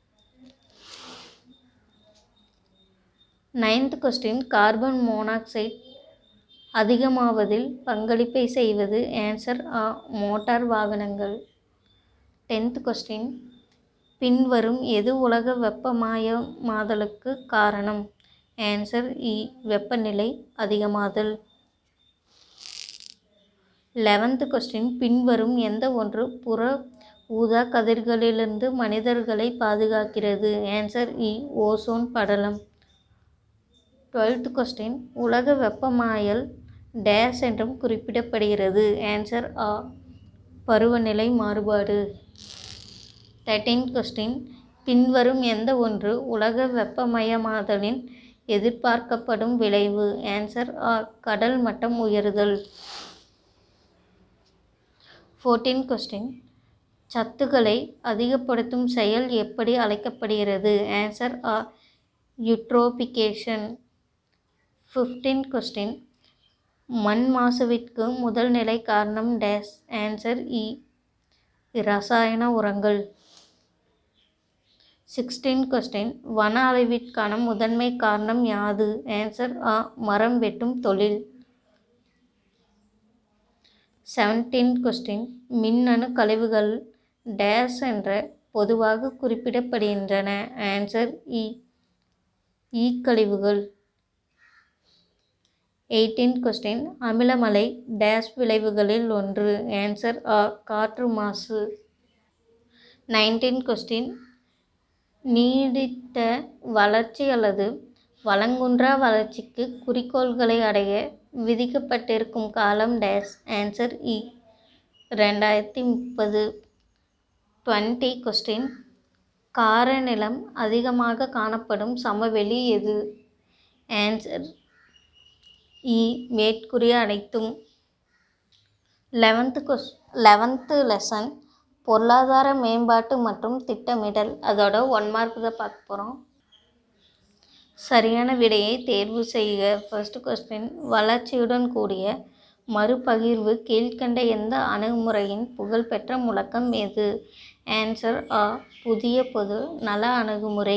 நைன்த் கொஸ்டின் கார்பன் மோனாக்சைடு அதிகமாவதில் பங்களிப்பை செய்வது ஆன்சர் ஆ மோட்டார் வாகனங்கள் டென்த் கொஸ்டின் பின்வரும் எது உலக வெப்பமயமாதலுக்கு காரணம் ஆன்சர் இ வெப்பநிலை அதிகமாதல் லெவன்த் கொஸ்டின் பின்வரும் எந்த ஒன்று புற ஊதா கதிர்களிலிருந்து மனிதர்களை பாதுகாக்கிறது ஆன்சர் இ ஓசோன் படலம் டுவெல்த் கொஸ்டின் உலக வெப்பமாயல் டேஸ் என்றும் குறிப்பிடப்படுகிறது ஆன்சர் ஆ பருவநிலை மாறுபாடு தேர்ட்டீன் கொஸ்டின் பின்வரும் எந்த ஒன்று உலக வெப்பமயமாதலின் எதிர்பார்க்கப்படும் விளைவு ஆன்சர் ஆ கடல் மட்டம் உயருதல் ஃபோர்டீன் கொஸ்டின் சத்துக்களை அதிகப்படுத்தும் செயல் எப்படி அழைக்கப்படுகிறது ஆன்சர் ஆ யுட்ரோபிகேஷன் ஃபிஃப்டீன் கொஸ்டின் மண் மாசுவிற்கு முதல் நிலை காரணம் டேஸ் ஆன்சர் இ ரசாயன உரங்கள் சிக்ஸ்டீன் கொஸ்டின் வன அழிவிற்கான முதன்மை காரணம் யாது ஆன்சர் ஆ மரம் வெட்டும் தொழில் செவன்டீன் கொஸ்டின் மின்னணு கழிவுகள் டேஸ் என்ற பொதுவாக குறிப்பிடப்படுகின்றன ஆன்சர் இ ஈ கழிவுகள் எயிட்டீன் கொஸ்டின் அமிலமலை டேஸ் விளைவுகளில் ஒன்று ஆன்சர் ஆ காற்று மாசு நைன்டீன் கொஸ்டின் நீடித்த வளர்ச்சி அல்லது வளங்குன்றா வளர்ச்சிக்கு குறிக்கோள்களை அடைய விதிக்கப்பட்டிருக்கும் காலம் டேஸ் ஆன்சர் இ ரெண்டாயிரத்தி முப்பது டுவெண்ட்டி கொஸ்டின் காரநிலம் அதிகமாக காணப்படும் சமவெளி எது ஆன்சர் இ மேற்கூறிய அனைத்தும் லெவன்த்து கொஸ் லெவன்த்து லெசன் பொருளாதார மேம்பாட்டு மற்றும் திட்டமிடல் அதோட ஒன் மார்க் தான் பார்க்க போகிறோம் சரியான விடையை தேர்வு செய்க ஃபர்ஸ்ட் கொஸ்டின் வளர்ச்சியுடன் கூடிய மறுபகிர்வு கீழ்க்கண்ட எந்த அணுகுமுறையின் புகழ்பெற்ற முழக்கம் எது ஆன்சர் ஆ புதிய பொது நல அணுகுமுறை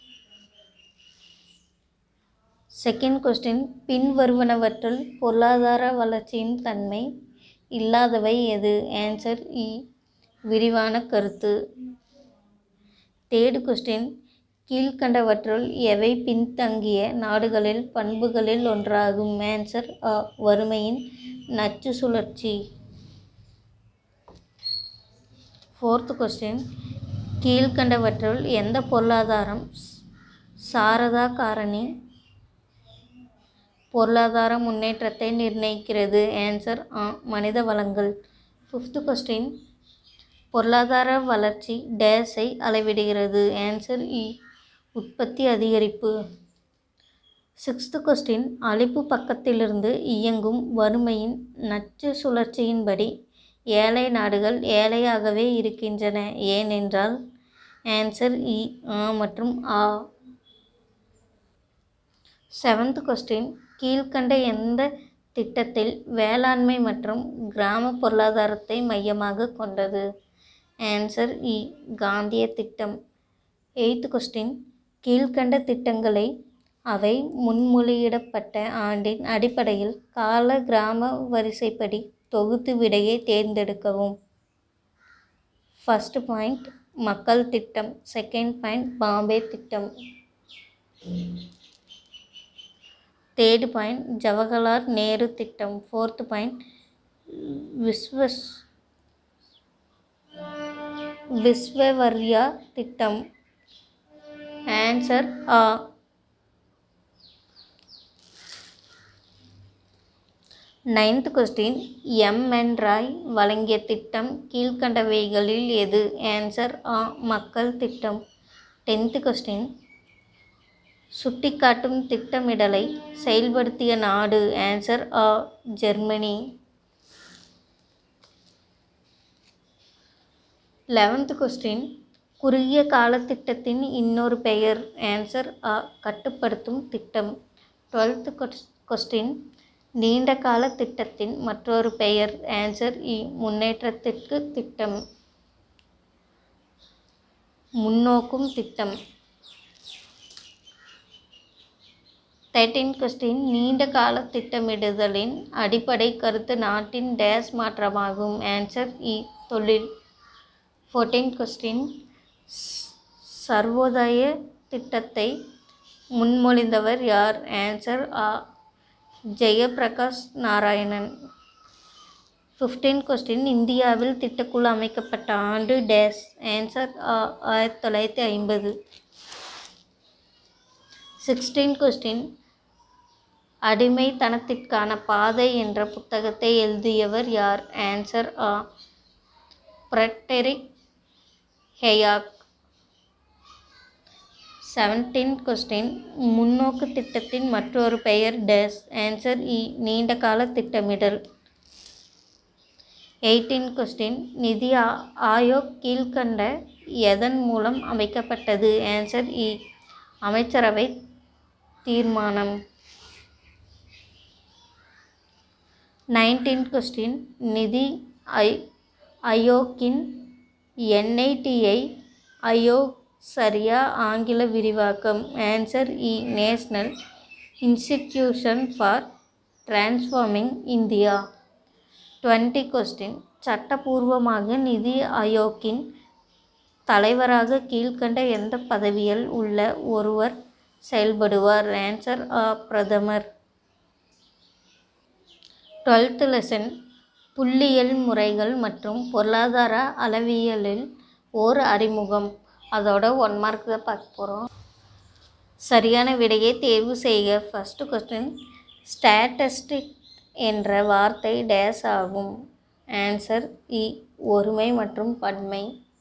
செகண்ட் கொஸ்டின் பின்வருவனவற்றுள் பொருளாதார வளர்ச்சியின் தன்மை இல்லாதவை எது ஆன்சர் இ விரிவான கருத்து தேர்டு கொஸ்டின் கீழ்கண்டவற்றுள் எவை பின்தங்கிய நாடுகளில் பண்புகளில் ஒன்றாகும் ஆன்சர் அ வறுமையின் நச்சு சுழற்சி ஃபோர்த் கொஸ்டின் கீழ்கண்டவற்றுள் எந்த பொருளாதாரம் சாரதா காரணி பொருளாதார முன்னேற்றத்தை நிர்ணயிக்கிறது ஆன்சர் ஆ மனித வளங்கள் ஃபிஃப்த் கொஸ்டின் பொருளாதார வளர்ச்சி டேஸை அளவிடுகிறது ஆன்சர் இ உற்பத்தி அதிகரிப்பு சிக்ஸ்த் கொஸ்டின் அழிப்பு பக்கத்திலிருந்து இயங்கும் வறுமையின் நச்சு சுழற்சியின்படி ஏழை நாடுகள் ஏழையாகவே இருக்கின்றன ஏனென்றால் ஆன்சர் இ ஆ மற்றும் ஆ செவன்த் கொஸ்டின் கீழ்கண்ட எந்த திட்டத்தில் வேளாண்மை மற்றும் கிராம பொருளாதாரத்தை மையமாக கொண்டது ஆன்சர் இ காந்திய திட்டம் எய்த் கொஸ்டின் கீழ்கண்ட திட்டங்களை அவை முன்மொழியிடப்பட்ட ஆண்டின் அடிப்படையில் கால கிராம வரிசைப்படி தொகுத்து விடையை தேர்ந்தெடுக்கவும் ஃபர்ஸ்ட் பாயிண்ட் மக்கள் திட்டம் செகண்ட் பாயிண்ட் பாம்பே திட்டம் தேர்டு பாயிண்ட் ஜவஹர்லால் நேரு திட்டம் ஃபோர்த் பாயிண்ட் விஸ்வஸ் விஸ்வவர்யா திட்டம் ஆன்சர் ஆ ninth question M N Roy வழங்கிய திட்டம் கீழ்கண்டவைகளில் எது ஆன்சர் ஆ மக்கள் திட்டம் டென்த்து கொஸ்டின் சுட்டிக்காட்டும் திட்டமிடலை செயல்படுத்திய நாடு ஆன்சர் ஆ ஜெர்மனி லெவன்த் கொஸ்டின் குறுகிய கால திட்டத்தின் இன்னொரு பெயர் ஆன்சர் ஆ கட்டுப்படுத்தும் திட்டம் டுவெல்த் கொஸ்டின் நீண்ட கால திட்டத்தின் மற்றொரு பெயர் ஆன்சர் இ முன்னேற்றத்திற்கு திட்டம் முன்னோக்கும் திட்டம் தேர்ட்டீன் கொஸ்டின் நீண்ட கால திட்டமிடுதலின் அடிப்படை கருத்து நாட்டின் டேஸ் மாற்றமாகும் ஆன்சர் இ தொழில் ஃபோர்டீன் கொஸ்டின் சர்வோதய திட்டத்தை முன்மொழிந்தவர் யார் ஆன்சர் ஆ ஜெயபிரகாஷ் நாராயணன் ஃபிஃப்டீன் கொஸ்டின் இந்தியாவில் திட்டக்குழு அமைக்கப்பட்ட ஆண்டு டேஸ் ஆன்சர் ஆ ஆயிரத்தி தொள்ளாயிரத்தி ஐம்பது சிக்ஸ்டீன் கொஸ்டின் அடிமைத்தனத்திற்கான பாதை என்ற புத்தகத்தை எழுதியவர் யார் ஆன்சர் ஆ பிரட்டெரிக் ஹெயாக் செவன்டீன் கொஸ்டின் முன்னோக்கு திட்டத்தின் மற்றொரு பெயர் டேஸ் ஆன்சர் இ நீண்ட கால திட்டமிடல் எயிட்டீன் கொஸ்டின் நிதி ஆயோக் கீழ்கண்ட எதன் மூலம் அமைக்கப்பட்டது ஆன்சர் இ அமைச்சரவை தீர்மானம் நைன்டீன் கொஸ்டின் நிதி ஐ ஆயோக்கின் என்ஐடிஐ ஆயோக் சரியா ஆங்கில விரிவாக்கம் ஆன்சர் இ national institution for transforming India twenty question சட்டபூர்வமாக நிதி ஆயோக்கின் தலைவராக கீழ்கண்ட எந்த பதவியில் உள்ள ஒருவர் செயல்படுவார் ஆன்சர் ஆ பிரதமர் டுவெல்த் லெசன் புள்ளியியல் முறைகள் மற்றும் பொருளாதார அளவியலில் ஓர் அறிமுகம் அதோட ஒன் மார்க் தான் பார்க்க போகிறோம் சரியான விடையை தேர்வு செய்க ஃபஸ்ட்டு கொஸ்டின் ஸ்டாட்டஸ்டிக் என்ற வார்த்தை டேஸ் ஆகும் ஆன்சர் இ ஒருமை மற்றும் பன்மை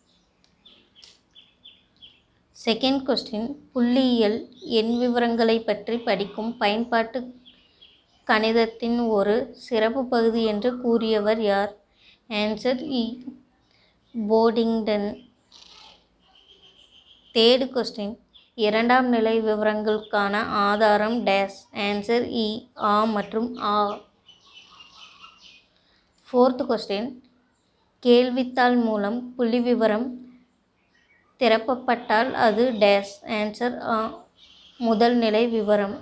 செகண்ட் கொஸ்டின் புள்ளியியல் எண் விவரங்களை பற்றி படிக்கும் பயன்பாட்டு கணிதத்தின் ஒரு சிறப்பு பகுதி என்று கூறியவர் யார் ஆன்சர் இ போர்டிங்டன் தேர்டு கொஸ்டின் இரண்டாம் நிலை விவரங்களுக்கான ஆதாரம் டேஸ் ஆன்சர் இ ஆ மற்றும் ஆ ஃபோர்த் கொஸ்டின் கேள்வித்தாள் மூலம் புள்ளிவிவரம் திறப்பப்பட்டால் அது டேஸ் ஆன்சர் ஆ முதல் நிலை விவரம்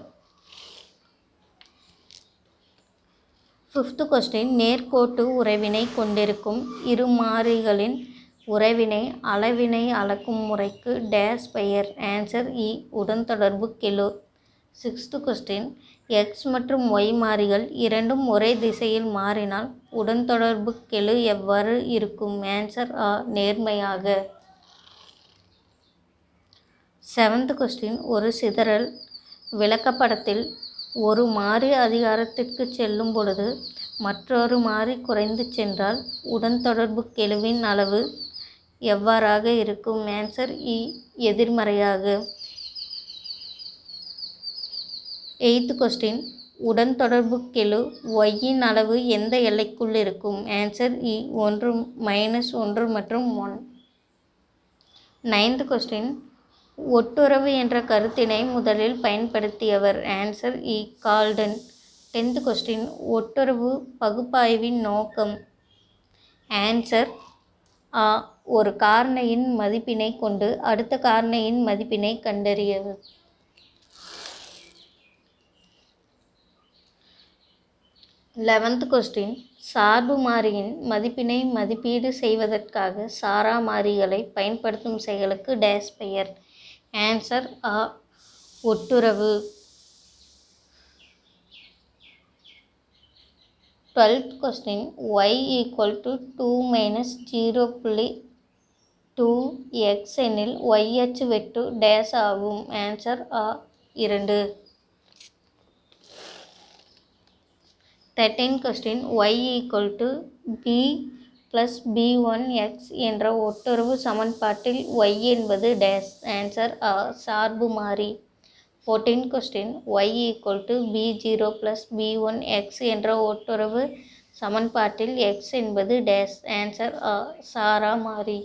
ஃபிஃப்த் கொஸ்டின் நேர்கோட்டு உறவினை கொண்டிருக்கும் இரு மாறிகளின் உறவினை அளவினை அளக்கும் முறைக்கு டேஸ் பெயர் ஆன்சர் இ உடன்தொடர்பு கெழு சிக்ஸ்த் கொஸ்டின் எக்ஸ் மற்றும் ஒய் மாறிகள் இரண்டும் ஒரே திசையில் மாறினால் உடன்தொடர்பு கெழு எவ்வாறு இருக்கும் ஆன்சர் ஆ நேர்மையாக செவன்த் கொஸ்டின் ஒரு சிதறல் விளக்கப்படத்தில் ஒரு மாறி அதிகாரத்திற்கு செல்லும் பொழுது மற்றொரு மாறி குறைந்து சென்றால் உடன்தொடர்பு கெழுவின் அளவு எவ்வாறாக இருக்கும் ஆன்சர் இ எதிர்மறையாக எய்த் கொஸ்டின் உடன் தொடர்பு கெழு ஒய்யின் அளவு எந்த எல்லைக்குள் இருக்கும் ஆன்சர் இ ஒன்று மைனஸ் ஒன்று மற்றும் ஒன் நைன்த் கொஸ்டின் ஒட்டுறவு என்ற கருத்தினை முதலில் பயன்படுத்தியவர் ஆன்சர் இ கால்டன் டென்த் கொஸ்டின் ஒட்டுறவு பகுப்பாய்வின் நோக்கம் ஆன்சர் ஆ ஒரு காரணியின் மதிப்பினை கொண்டு அடுத்த காரணியின் மதிப்பினை கண்டறியவர் லெவன்த் கொஸ்டின் சார்பு மாறியின் மதிப்பினை மதிப்பீடு செய்வதற்காக சாரா மாறிகளை பயன்படுத்தும் செயலுக்கு டேஸ் பெயர் ஆன்சர் ஆ ஒட்டுறவு twelfth question Y equal to two minus zero புள்ளி டூ எக்ஸ் எனில் ஒய் அச்சு வெட்டு டேஸ் ஆகும் ஆன்சர் ஆ இரண்டு thirteen question Y equal to B plus B one X என்ற ஒட்டுறவு சமன்பாட்டில் ஒய் என்பது டேஸ் ஆன்சர் ஆ சார்பு மாறி fourteen question Y equal to B zero plus B one X என்ற ஒட்டுறவு சமன்பாட்டில் எக்ஸ் என்பது டேஸ் ஆன்சர் ஆ சாரா மாறி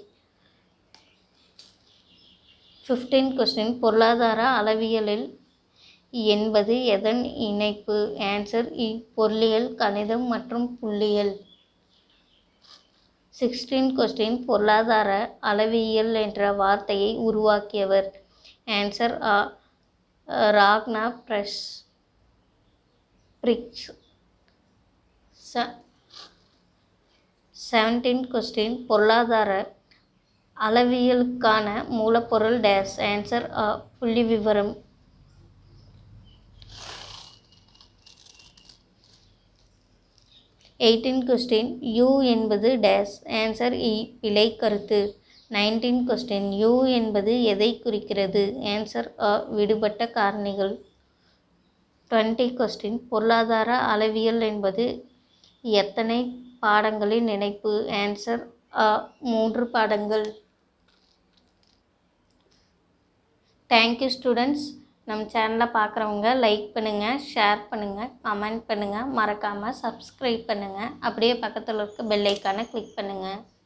ஃபிஃப்டீன் கொஸ்டின் பொருளாதார அளவியலில் என்பது எதன் இணைப்பு ஆன்சர் இ பொருளியல் கணிதம் மற்றும் புள்ளியியல் சிக்ஸ்டீன் கொஸ்டின் பொருளாதார அளவியல் என்ற வார்த்தையை உருவாக்கியவர் ஆன்சர் ஆ ராக்னா பிரஸ் பிரிக்ஸ் ச செவன்டீன் கொஸ்டின் பொருளாதார அளவியலுக்கான மூலப்பொருள் டேஸ் ஆன்சர் ஆ புள்ளி விவரம் எயிட்டீன் கொஸ்டின் யூ என்பது டேஸ் ஆன்சர் இ பிழை கருத்து நைன்டீன் கொஸ்டின் யூ என்பது எதை குறிக்கிறது ஆன்சர் அ விடுபட்ட காரணிகள் டுவெண்ட்டி கொஸ்டின் பொருளாதார அளவியல் என்பது எத்தனை பாடங்களின் இணைப்பு ஆன்சர் அ மூன்று பாடங்கள் தேங்க்யூ ஸ்டூடெண்ட்ஸ் நம்ம சேனலை பார்க்குறவங்க லைக் பண்ணுங்கள் ஷேர் பண்ணுங்கள் கமெண்ட் பண்ணுங்கள் மறக்காமல் சப்ஸ்கிரைப் பண்ணுங்கள் அப்படியே பக்கத்தில் இருக்க பெல் ஐக்கானை கிளிக் பண்ணுங்கள்